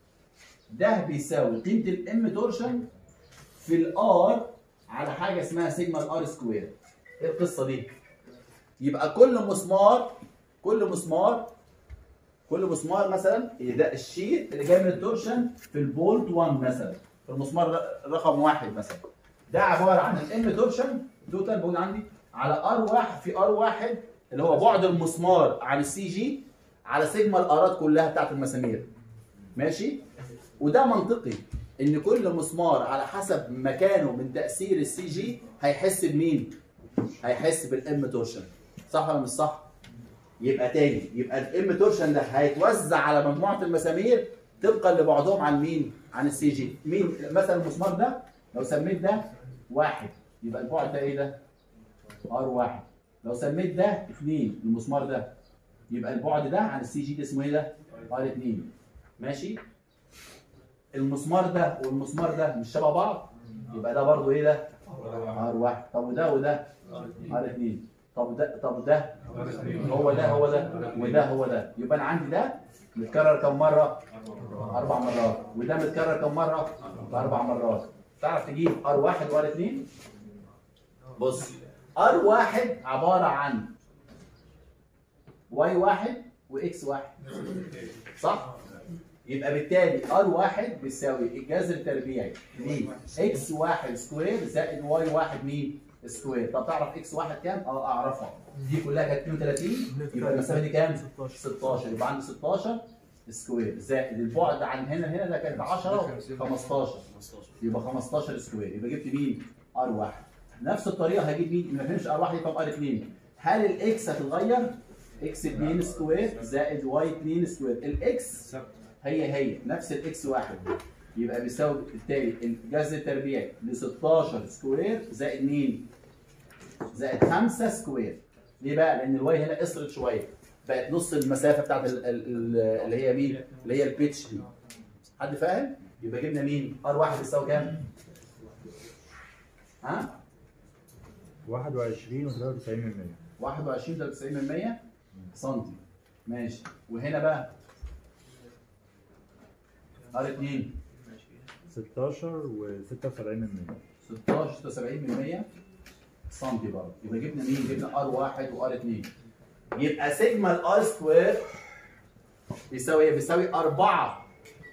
Speaker 1: ده بيساوي قيمه الام تورشن في الار على حاجه اسمها سيجما الار سكوير ايه القصه دي يبقى كل مسمار كل مسمار كل مسمار مثلا ده الشير اللي جاي من التورشن في البولت 1 مثلا في المسمار رقم واحد مثلا ده عباره عن الام تورشن توتال موجود عندي على ار واحد في ار واحد اللي هو بعد المسمار عن السي جي على سيجما الارات كلها بتاعت المسامير ماشي وده منطقي ان كل مسمار على حسب مكانه من تاثير السي جي هيحس بمين هيحس بالام تورشن صح ولا مش صح يبقى تاني يبقى الام تورشن ده هيتوزع على مجموعه المسامير طبقا لبعضهم عن مين عن السي جي مين مثلا المسمار ده لو سميت ده واحد يبقى البعد ده ايه ده ار واحد لو سميت ده اثنين المسمار ده يبقى البعد ده عن السي جي ده اسمه ايه ده ار اثنين ماشي المسمار ده والمسمار ده مش شبه بعض يبقى ده برضو ايه ده ار واحد طب وده وده ار اثنين طب ده طب ده هو ده هو ده وده هو ده يبقى انا عندي ده متكرر كم مره اربع مرات وده متكرر كم مره اربع مرات تعرف تجيب ار واحد وار اثنين بص ار واحد عباره عن واي واحد واكس واحد صح يبقى بالتالي ار واحد بيساوي الجذر التربيعي ل اكس واحد سكوير زائد واي واحد مين سكوير طب تعرف اكس واحد كام؟ اه اعرفها دي كلها كانت 32 يبقى المسافه دي كام؟ 16 يبقى عندي 16 سكوير زائد البعد عن هنا هنا ده كانت 10 15 يبقى 15 سكوير يبقى جبت مين؟ ار واحد نفس الطريقه هجيب مين؟ ما فهمش ار واحد يبقى ار 2 هل الاكس هتتغير؟ اكس 2 سكوير زائد واي 2 سكوير الاكس هي هي نفس الاكس واحد يبقى بيساوي بالتالي الجذر التربيعي ل 16 سكوير زائد مين؟ زائد 5 سكوير ليه بقى؟ لان الواي هنا قصرت شويه بقت نص المسافه بتاعت ال- ال- ال- اللي هي مين؟ اللي هي البيتش دي حد فاهم؟ يبقى جبنا مين؟ ار واحد يساوي كام؟ ها؟
Speaker 3: 21 و93 من 100
Speaker 1: 21 ده 90 من 100 سم ماشي وهنا بقى ار 2
Speaker 3: 16 و76 من 100
Speaker 1: 16 76 من 100 سم برضه يبقى جبنا مين؟ جبنا ار 1 وار 2 يبقى سيجما الار سكوير بيساوي ايه؟ بيساوي 4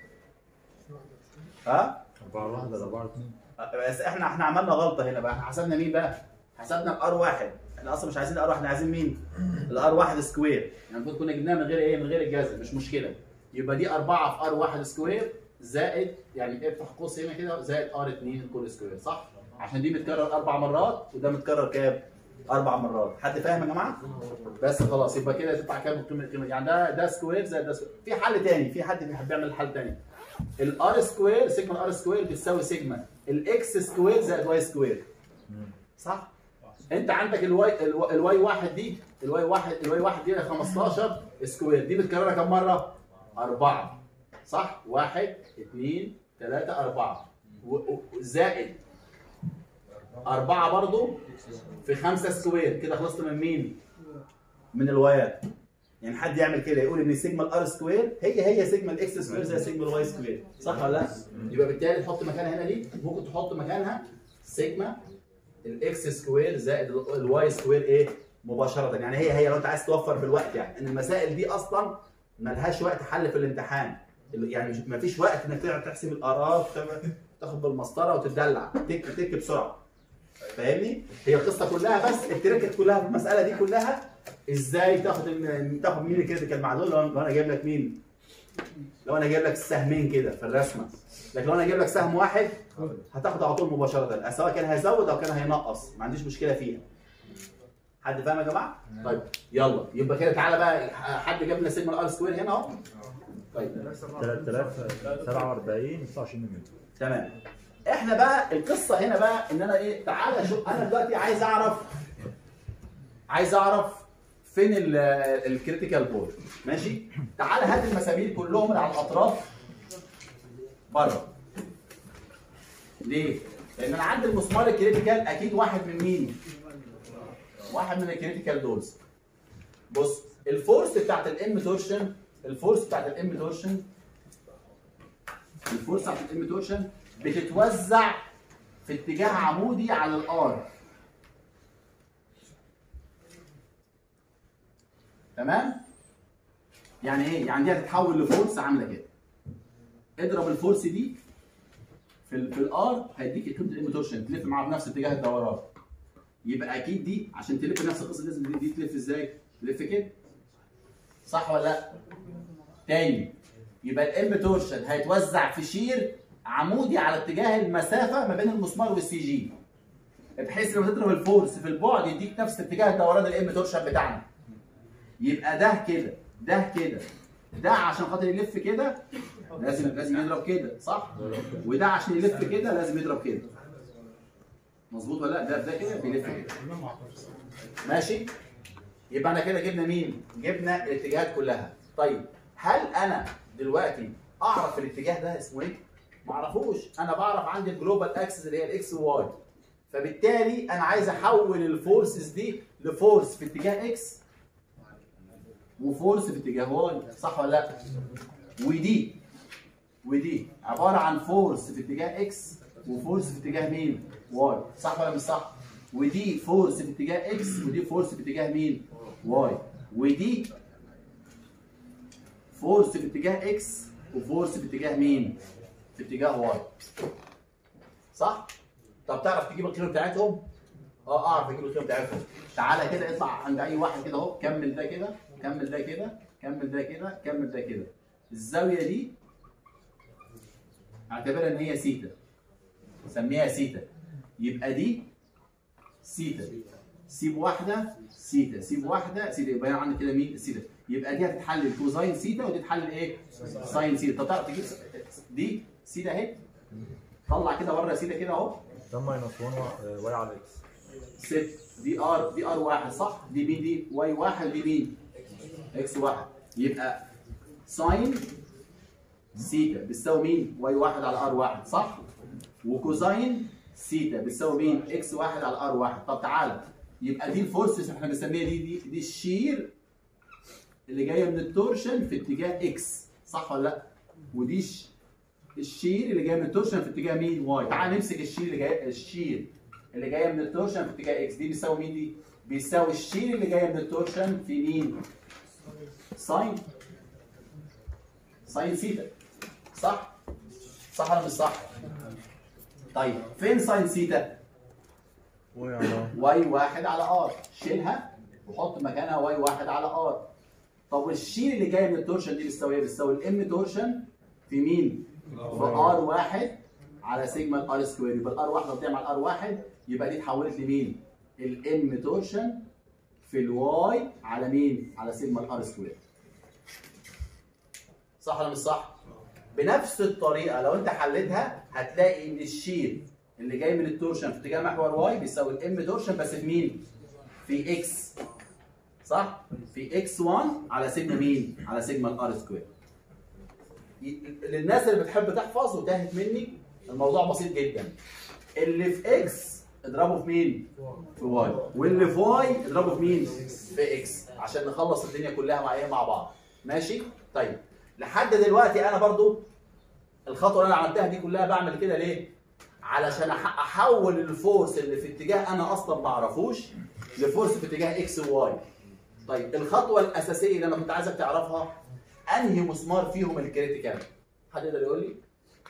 Speaker 1: ها؟
Speaker 3: 4 1 ولا 4 2
Speaker 1: بس احنا احنا عملنا غلطه هنا بقى حسبنا مين بقى؟ حسبنا الار 1 احنا اصلا مش عايزين الار 1 احنا عايزين مين؟ الار 1 سكوير يعني المفروض كنا جبناها من غير ايه؟ من غير الجذر مش مشكله يبقى دي 4 في ار 1 سكوير زائد يعني افتح قوس هنا كده زائد ار 2 كل سكوير صح؟ عشان دي متكرر اربع مرات وده متكرر كام؟ اربع مرات حد فاهم يا جماعه؟ بس خلاص يبقى كده تطلع كام القيمه القيمه يعني ده ده سكوير زائد ده سكوير في حل تاني في حد بيحب يعمل حل تاني الار سكوير سيجما الار سكوير بتساوي سيجما الاكس سكوير زائد واي سكوير صح انت عندك الواي الوا- الواي واحد دي الواي واحد الواي واحد دي 15 سكوير دي بتكررها كم مره؟ أربعة صح؟ واحد اثنين ثلاثة أربعة و- و- زائد أربعة برضو في خمسة سكوير كده خلصت من مين؟ من الوايات يعني حد يعمل كده يقول ان سيجما الار سكوير هي هي سيجما الاكس سكوير زي سيجما الواي سكوير صح ولا لا؟ يبقى بالتالي تحط مكانها هنا دي ممكن تحط مكانها سيجما الاكس سكوير زائد ال- الواي سكوير ايه؟ مباشرة يعني هي هي لو انت عايز توفر في الوقت يعني ان المسائل دي اصلا ملهاش وقت حل في الامتحان يعني مش مفيش وقت انك تقعد تحسب الارات تاخد بالمسطره وتدلع تك تك بسرعه فاهمني؟ هي القصه كلها بس التركت كلها في المساله دي كلها ازاي تاخد ال- تاخد مين الكريتيكال معدول لو لو انا جايب لك مين؟ لو انا جايب لك السهمين كده في الرسمه لكن لو انا جايب لك سهم واحد هتاخد على طول مباشره سواء كان هيزود او كان هينقص ما عنديش مشكله فيها حد فاهم يا جماعه؟ طيب يلا يبقى كده تعالى بقى حد جاب لنا سيجما الار سكوير هنا اهو طيب
Speaker 3: 3047 29 من 100
Speaker 1: تمام احنا بقى القصه هنا بقى ان انا ايه تعالى شوف انا دلوقتي عايز اعرف عايز اعرف فين الكريتيكال بول ماشي تعالى هات المسامير كلهم اللي على الاطراف بره ليه لان انا عندي المسمار الكريتيكال اكيد واحد من مين واحد من الكريتيكال دولز بص الفورس بتاعت الام تورشن الفورس بتاعت الام تورشن الفورس بتاعت الام تورشن بتتوزع في اتجاه عمودي على الار تمام يعني ايه يعني دي هتتحول لفورس عامله كده اضرب الفورس دي في ال في الار هيديك قيمه الام تورشن تلف معاها بنفس اتجاه الدوران يبقى اكيد دي عشان تلف نفس القصه لازم دي, دي تلف ازاي؟ تلف كده صح ولا لا؟ تاني يبقى الام تورشن هيتوزع في شير عمودي على اتجاه المسافه ما بين المسمار والسي جي بحيث لما تضرب الفورس في البعد يديك نفس اتجاه دوران الام تورشن بتاعنا يبقى ده كده ده كده ده عشان خاطر يلف كده لازم لازم يضرب كده صح وده عشان يلف كده لازم يضرب كده مظبوط ولا لا ده ده كده بيلف كده ماشي يبقى انا كده جبنا مين جبنا الاتجاهات كلها طيب هل انا دلوقتي اعرف الاتجاه ده اسمه ايه ما اعرفوش انا بعرف عندي الجلوبال اكسس اللي هي الاكس وواي فبالتالي انا عايز احول الفورسز دي لفورس في اتجاه اكس وفورس في اتجاه واي صح ولا لا ودي ودي عباره عن فورس في اتجاه اكس وفورس في اتجاه مين واي صح ولا مش صح ودي فورس في اتجاه اكس ودي فورس في اتجاه مين واي ودي فورس في اتجاه اكس وفورس في اتجاه مين في اتجاه واي صح طب تعرف تجيب القيمه بتاعتهم اه اعرف اجيب القيمه بتاعتهم تعالى كده اطلع عند اي واحد كده اهو كمل ده كده كمل ده كده كمل ده كده كمل ده كده الزاويه دي اعتبرها ان هي سيتا سميها سيتا يبقى دي سيتا سيب واحده سيتا سيب واحده سيتا يبقى انا عندي كده مين السيتا يبقى دي هتتحلل كوزاين سيتا ودي تتحلل ايه ساين سيتا طب تعرف تجيب دي سيتا اهي طلع كده بره سيتا كده اهو
Speaker 3: ده ماينس 1 واي على اكس
Speaker 1: 6 دي ار دي ار واحد صح دي مين دي واي واحد دي مين اكس واحد يبقى ساين سيتا بتساوي مين واي واحد على ار واحد صح وكوزاين سيتا بتساوي مين اكس واحد على ار واحد طب تعالى يبقى دي الفورسز احنا بنسميها دي دي دي الشير اللي جايه من التورشن في اتجاه اكس صح ولا لا ودي ش- الشير اللي جايه من التورشن في اتجاه مين واي تعال نمسك الشير اللي جاي الشير اللي جايه من التورشن في اتجاه اكس دي بيساوي مين دي بيساوي الشير اللي جايه من التورشن في مين ساين ساين سيتا صح صح ولا مش صح طيب فين ساين سيتا
Speaker 2: ويا
Speaker 1: واي واحد على ار شيلها وحط مكانها واي واحد على ار طب والشير اللي جاي من التورشن دي بتساوي ايه؟ بتساوي الام تورشن في مين؟ في ار واحد على سيجما الار سكوير يبقى الار واحد قطيع مع الار واحد يبقى دي اتحولت لمين؟ الام تورشن في الواي على مين؟ على سيجما الار سكوير صح ولا مش صح؟ بنفس الطريقه لو انت حلتها هتلاقي ان الشير اللي جاي من التورشن في اتجاه محور واي بيساوي الام تورشن بس في مين؟ في اكس صح؟ في اكس 1 على سيجما مين؟ على سيجما الار سكوير. ي- للناس اللي بتحب تحفظ وتاهت مني الموضوع بسيط جدا. اللي في اكس اضربه في مين؟ في واي، واللي في واي اضربه في مين؟ في اكس عشان نخلص الدنيا كلها مع ايه مع بعض. ماشي؟ طيب لحد دلوقتي انا برضو الخطوه اللي انا عملتها دي كلها بعمل كده ليه؟ علشان أح- احول الفورس اللي في اتجاه انا اصلا ما اعرفوش لفورس في اتجاه اكس وواي. طيب الخطوه الاساسيه اللي انا كنت عايزك تعرفها انهي مسمار فيهم الكريتيكال؟ حد يقدر يقول لي؟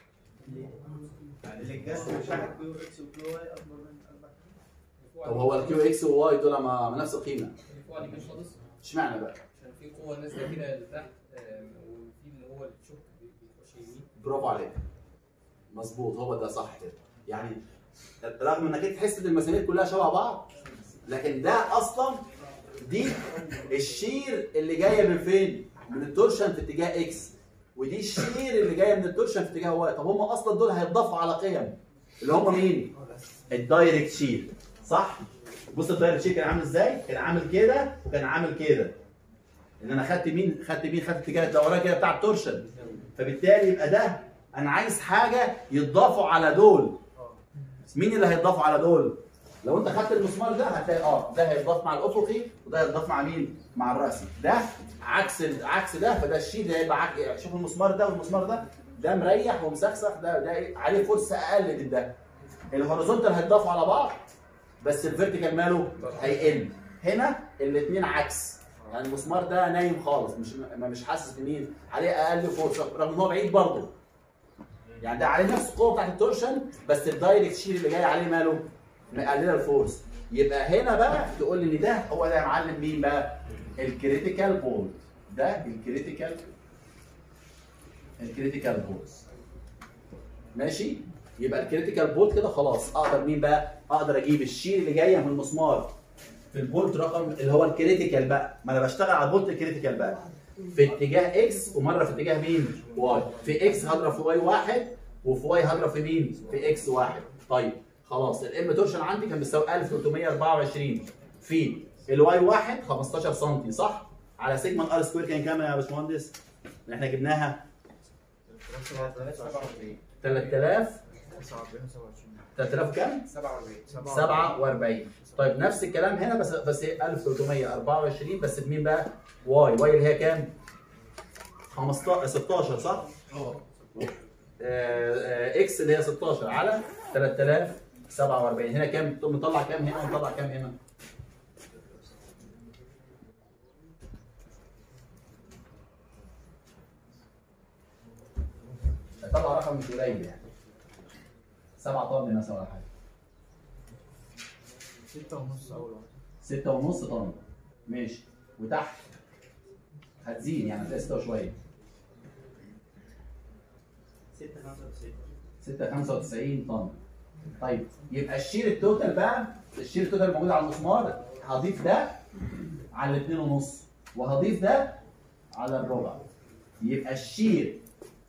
Speaker 5: يعني الجسم بتاع كيو اكس وكيو واي اكبر من اربعة
Speaker 1: طب هو الكيو اكس وواي دول ما ما نفس القيمه،
Speaker 4: الفوق دي مش خالص
Speaker 1: اشمعنى بقى؟
Speaker 4: عشان في قوه نازله كده لتحت آم، وفي اللي هو الشوك بي- بيخش يمين
Speaker 1: برافو عليك. مظبوط هو ده صح كده. يعني رغم انك انت تحس ان المسامير كلها شبه بعض لكن ده اصلا دي الشير اللي جايه من فين؟ من التورشن في اتجاه اكس ودي الشير اللي جايه من التورشن في اتجاه واي طب هم اصلا دول هيتضافوا على قيم اللي هم مين؟ الدايركت شير صح؟ بص الدايركت شير كان عامل ازاي؟ كان عامل كده وكان عامل كده ان انا خدت مين؟ خدت مين؟ خدت اتجاه الدوران كده بتاع التورشن فبالتالي يبقى ده انا عايز حاجه يتضافوا على دول مين اللي هيتضافوا على دول؟ لو انت خدت المسمار ده هتلاقي اه ده هيتضاف مع الافقي وده هيتضاف مع مين؟ مع الراسي ده عكس ال- عكس ده فده الشيء ده هيبقى عك... شوف المسمار ده والمسمار ده ده مريح ومسخسخ ده ده إيه؟ عليه فرصه اقل من ده الهوريزونتال هيتضافوا على بعض بس الفيرتيكال ماله هيقل هنا الاثنين عكس يعني المسمار ده نايم خالص مش ما مش حاسس بمين عليه اقل فرصه رغم ان هو بعيد برضه يعني ده عليه نفس القوه بتاعت التورشن بس الدايركت شير اللي جاي عليه ماله مقلله الفورس يبقى هنا بقى تقول لي ان ده هو ده يا معلم مين بقى الكريتيكال بولد ده الكريتيكال الكريتيكال بولز ماشي يبقى الكريتيكال بولت كده خلاص اقدر مين بقى اقدر اجيب الشير اللي جايه من المسمار في البولت رقم اللي هو الكريتيكال بقى ما انا بشتغل على البولت الكريتيكال بقى في اتجاه اكس ومره في اتجاه مين واي في اكس هضرب في واي واحد وفي واي هضرب في مين في اكس واحد طيب خلاص الام تورشن عندي كان بيساوي 1324 في الواي واحد 15 سم صح على سيجما الار سكوير كان كام يا باشمهندس احنا جبناها 3000 3000 كام 47 طيب نفس الكلام هنا بس بس هي 1324 بس بمين بقى؟ واي واي اللي هي كام؟ 15 16 صح؟
Speaker 4: اه
Speaker 1: آه، آه، اكس اللي هي 16 على 3047 هنا كام؟ تقوم مطلع كام هنا ومطلع كام هنا؟ طلع رقم مش قليل يعني 7 طن مثلا ولا حاجه
Speaker 4: ستة ونص أول واحدة
Speaker 1: ستة ونص طن ماشي وتحت هتزيد يعني هتلاقي ستة وشوية 6 95 طن طيب يبقى الشير التوتال بقى الشير التوتال الموجود على المسمار هضيف ده على الاثنين ونص وهضيف ده على الربع يبقى الشير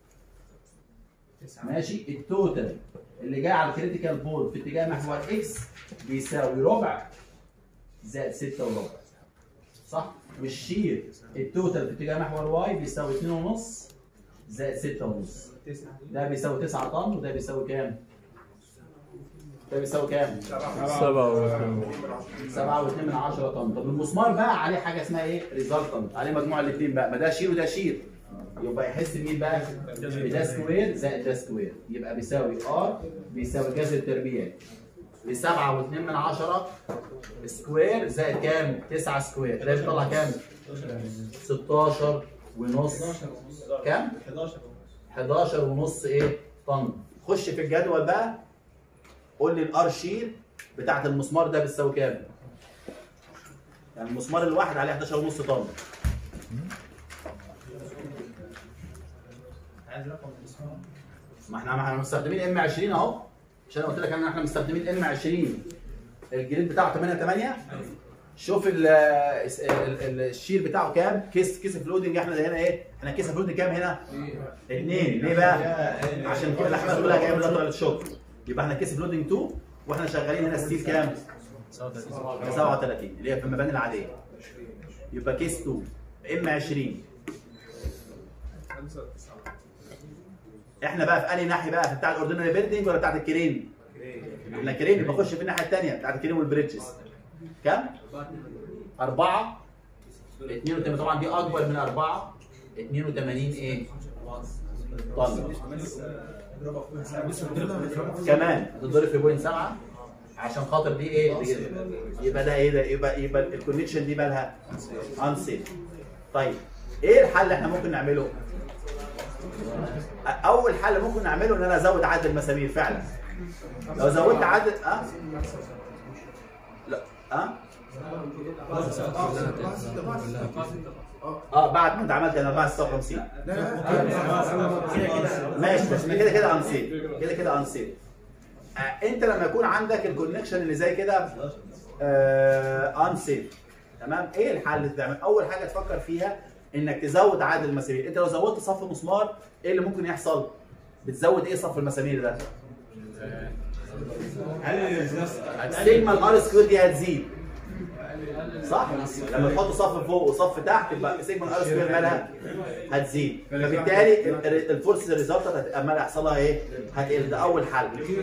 Speaker 1: ماشي التوتال اللي جاي على الكريتيكال بول في اتجاه محور اكس بيساوي ربع زائد 6 وربع صح والشير التوتال في اتجاه محور واي بيساوي 2 ونص زائد 6 ونص ده بيساوي 9 طن وده بيساوي كام؟ ده بيساوي كام؟
Speaker 2: سبعة واثنين
Speaker 1: سبعة واثنين من عشرة طن طب المسمار بقى عليه حاجة اسمها ايه؟ ريزلتنت عليه مجموع الاثنين بقى ما ده شير وده شير يبقى يحس مين بقى؟ ده سكوير زائد ده سكوير يبقى بيساوي ار بيساوي جذر التربيع لسبعة واثنين من عشرة سكوير زائد كام؟ تسعة سكوير ده بيطلع كام؟ 16 ونص كام؟ 11 ونص ايه؟ طن خش في الجدول بقى قول لي الار شير بتاعت المسمار ده بتساوي كام؟ يعني المسمار الواحد عليه 11 ونص طن
Speaker 5: عايز رقم الاسماء
Speaker 1: ما احنا ما احنا مستخدمين ام 20 اهو عشان قلت لك ان احنا مستخدمين ام 20 الجريد بتاعه 8 8 شوف ال ال- ال- الشير بتاعه كام كيس كيس فلودنج احنا هنا ايه احنا كيس فلودنج كام هنا اثنين ليه بقى عشان كده الاحمال كلها جايه من لاترال شوك يبقى احنا كيس فلودنج 2 واحنا شغالين هنا ستيل كام 37 اللي هي في المباني العاديه يبقى كيس 2 ام 20 احنا بقى في انهي ناحيه بقى في بتاع الاوردينري بيلدينج ولا بتاعت الكرين؟ احنا الكرين يبقى خش في الناحيه الثانيه بتاعت الكرين والبريدجز كام؟ أربعة 82 طبعا دي أكبر من أربعة 82 إيه؟ طن كمان هتتضرب في بوينت 7 عشان خاطر دي ايه؟ دي يبقى ده ايه ده؟ يبقى يبقى الكونكشن دي مالها؟ انسيف طيب ايه الحل اللي احنا ممكن نعمله؟ اول حل ممكن نعمله ان انا ازود عدد المسامير فعلا لو زودت عدد اه لا اه اه بعد ما انت عملت انا 456 ماشي بس كده كده انسيف كده كده انسيف آه انت لما يكون عندك الكونكشن اللي زي كده آه انسيف تمام ايه الحل اللي تعمل اول حاجه تفكر فيها انك تزود عدد المسامير انت لو زودت صف مسمار ايه اللي ممكن يحصل بتزود ايه صف المسامير ده سيجما الار سكوير دي هتزيد صح لما تحط صف فوق وصف تحت يبقى سيجما الار سكوير مالها هتزيد فبالتالي ال- ال- الفورس ريزلت هتبقى مالها يحصل لها ايه هتقل ده اول حل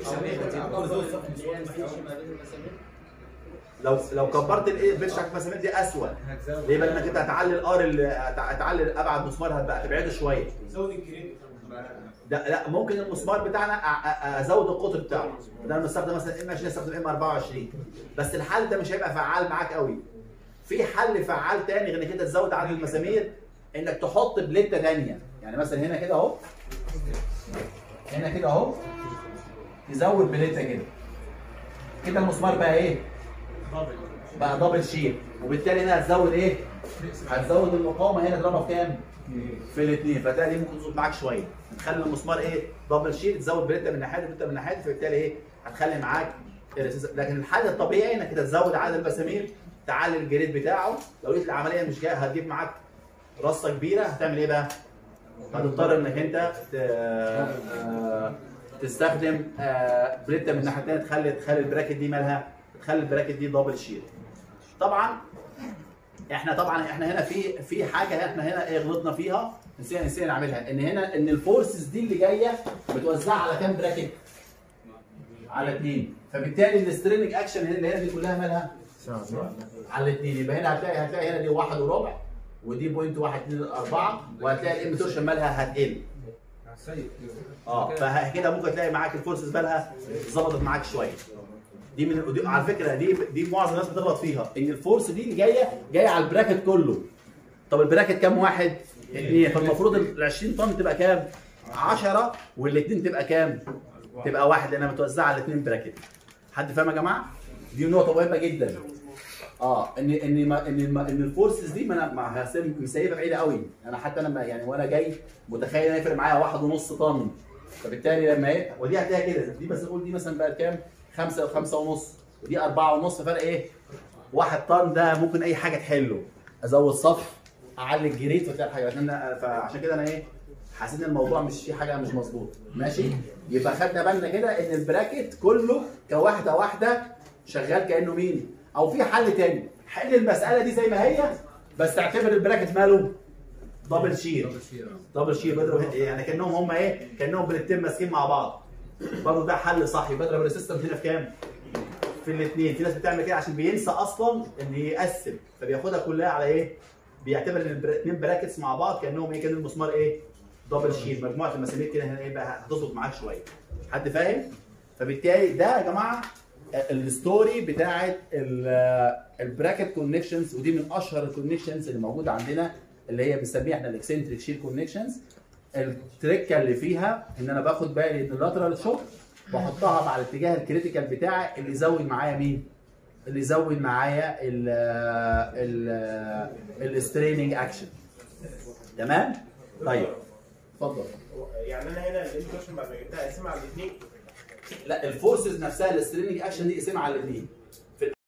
Speaker 1: لو لو كبرت الايه البيتش بتاعت المسامير دي اسوء ليه بقى انك انت هتعلي الار اللي هت- هتعلي ابعد مسمار هتبقى تبعده شويه
Speaker 5: زود الكريم
Speaker 1: ده لا ممكن المسمار بتاعنا أ- أ- ازود القطر بتاعه ده انا بستخدم مثلا ام 20 استخدم ام 24 بس الحل ده مش هيبقى فعال معاك قوي في حل فعال تاني غير انك انت تزود عدد المسامير انك تحط بليته ثانيه يعني مثلا هنا كده اهو هنا كده اهو تزود بليته كده كده المسمار بقى ايه بقى دبل شير وبالتالي هنا هتزود ايه هتزود المقاومه هنا تضربها في كام في الاثنين فتلاقي دي ممكن تظبط معاك شويه هتخلي المسمار ايه دبل شير تزود بليته من ناحيه بليته من ناحيه فبالتالي ايه هتخلي معاك الرصاص. لكن الحل الطبيعي انك انت تزود عدد المسامير تعلي الجريد بتاعه لو لقيت العمليه مش جايه هتجيب معاك رصه كبيره هتعمل ايه بقى؟ هتضطر انك انت ت- آه، تستخدم آه، بليته من الناحيه الثانيه تخلي تخلي البراكت دي مالها تخلي البراكت دي دبل شير طبعا احنا طبعا احنا هنا في في حاجه احنا هنا ايه غلطنا فيها نسينا نسينا نعملها ان هنا ان الفورسز دي اللي جايه متوزعه على كام براكت؟ على اثنين فبالتالي السترينج اكشن اللي هنا دي كلها مالها؟ على الاثنين يبقى هنا هتلاقي هتلاقي هنا دي واحد وربع ودي بوينت واحد اتنين اربعه وهتلاقي الام تورشن مالها هتقل اه فكده ممكن تلاقي معاك الفورسز بالها ظبطت معاك شويه دي من ودي على فكره دي دي معظم الناس بتغلط فيها ان الفورس دي اللي جايه جايه على البراكت كله طب البراكت كام واحد؟ اثنين فالمفروض ال 20 طن تبقى كام؟ 10 والاثنين تبقى كام؟ تبقى واحد لانها متوزعه على الاثنين براكت حد فاهم يا جماعه؟ دي نقطه مهمه جدا اه ان ان ما ان الم- ان الفورسز دي ما انا ما هسيب- مسيبها بعيده قوي انا حتى انا ما- يعني وانا جاي متخيل ان يفرق معايا واحد ونص طن فبالتالي لما ايه ودي هتلاقيها كده دي بس نقول دي مثلا بقى كام؟ خمسه وخمسه ونص ودي اربعه ونص فرق ايه؟ واحد طن ده ممكن اي حاجه تحله ازود صف اعلي الجريت وتلاقي حاجه لكن أنا- فعشان كده انا ايه حسيت ان الموضوع مش في حاجه مش مظبوط ماشي يبقى خدنا بالنا كده ان البراكت كله كواحده واحده شغال كانه مين او في حل تاني حل المساله دي زي ما هي بس اعتبر البراكت ماله دبل شير دبل شير بضرب يعني كانهم هم ايه كانهم بنتين ماسكين مع بعض برضه ده حل صح بضرب الريسيستنس هنا في كام في الاثنين في ناس بتعمل كده عشان بينسى اصلا ان يقسم فبياخدها كلها على ايه بيعتبر ان الاثنين براكتس مع بعض كانهم ايه كان المسمار ايه دبل شير مجموعه المسامير كده هنا ايه بقى هتظبط معاك شويه حد فاهم فبالتالي ده يا جماعه الستوري بتاعت البراكت كونكشنز ودي من اشهر الكونكشنز اللي موجوده عندنا اللي هي بنسميها احنا الاكسنتريك شير كونكشنز التركه اللي فيها ان انا باخد بالي ان اللاترال شوك بحطها مع الاتجاه الكريتيكال بتاعي اللي يزود معايا مين؟ اللي يزود معايا ال ال الستريننج اكشن تمام؟ طيب اتفضل
Speaker 6: يعني انا هنا الانتوشن بعد ما جبتها اقسمها على الاثنين
Speaker 1: لا الفورسز نفسها الستريننج اكشن دي قسمها على الاثنين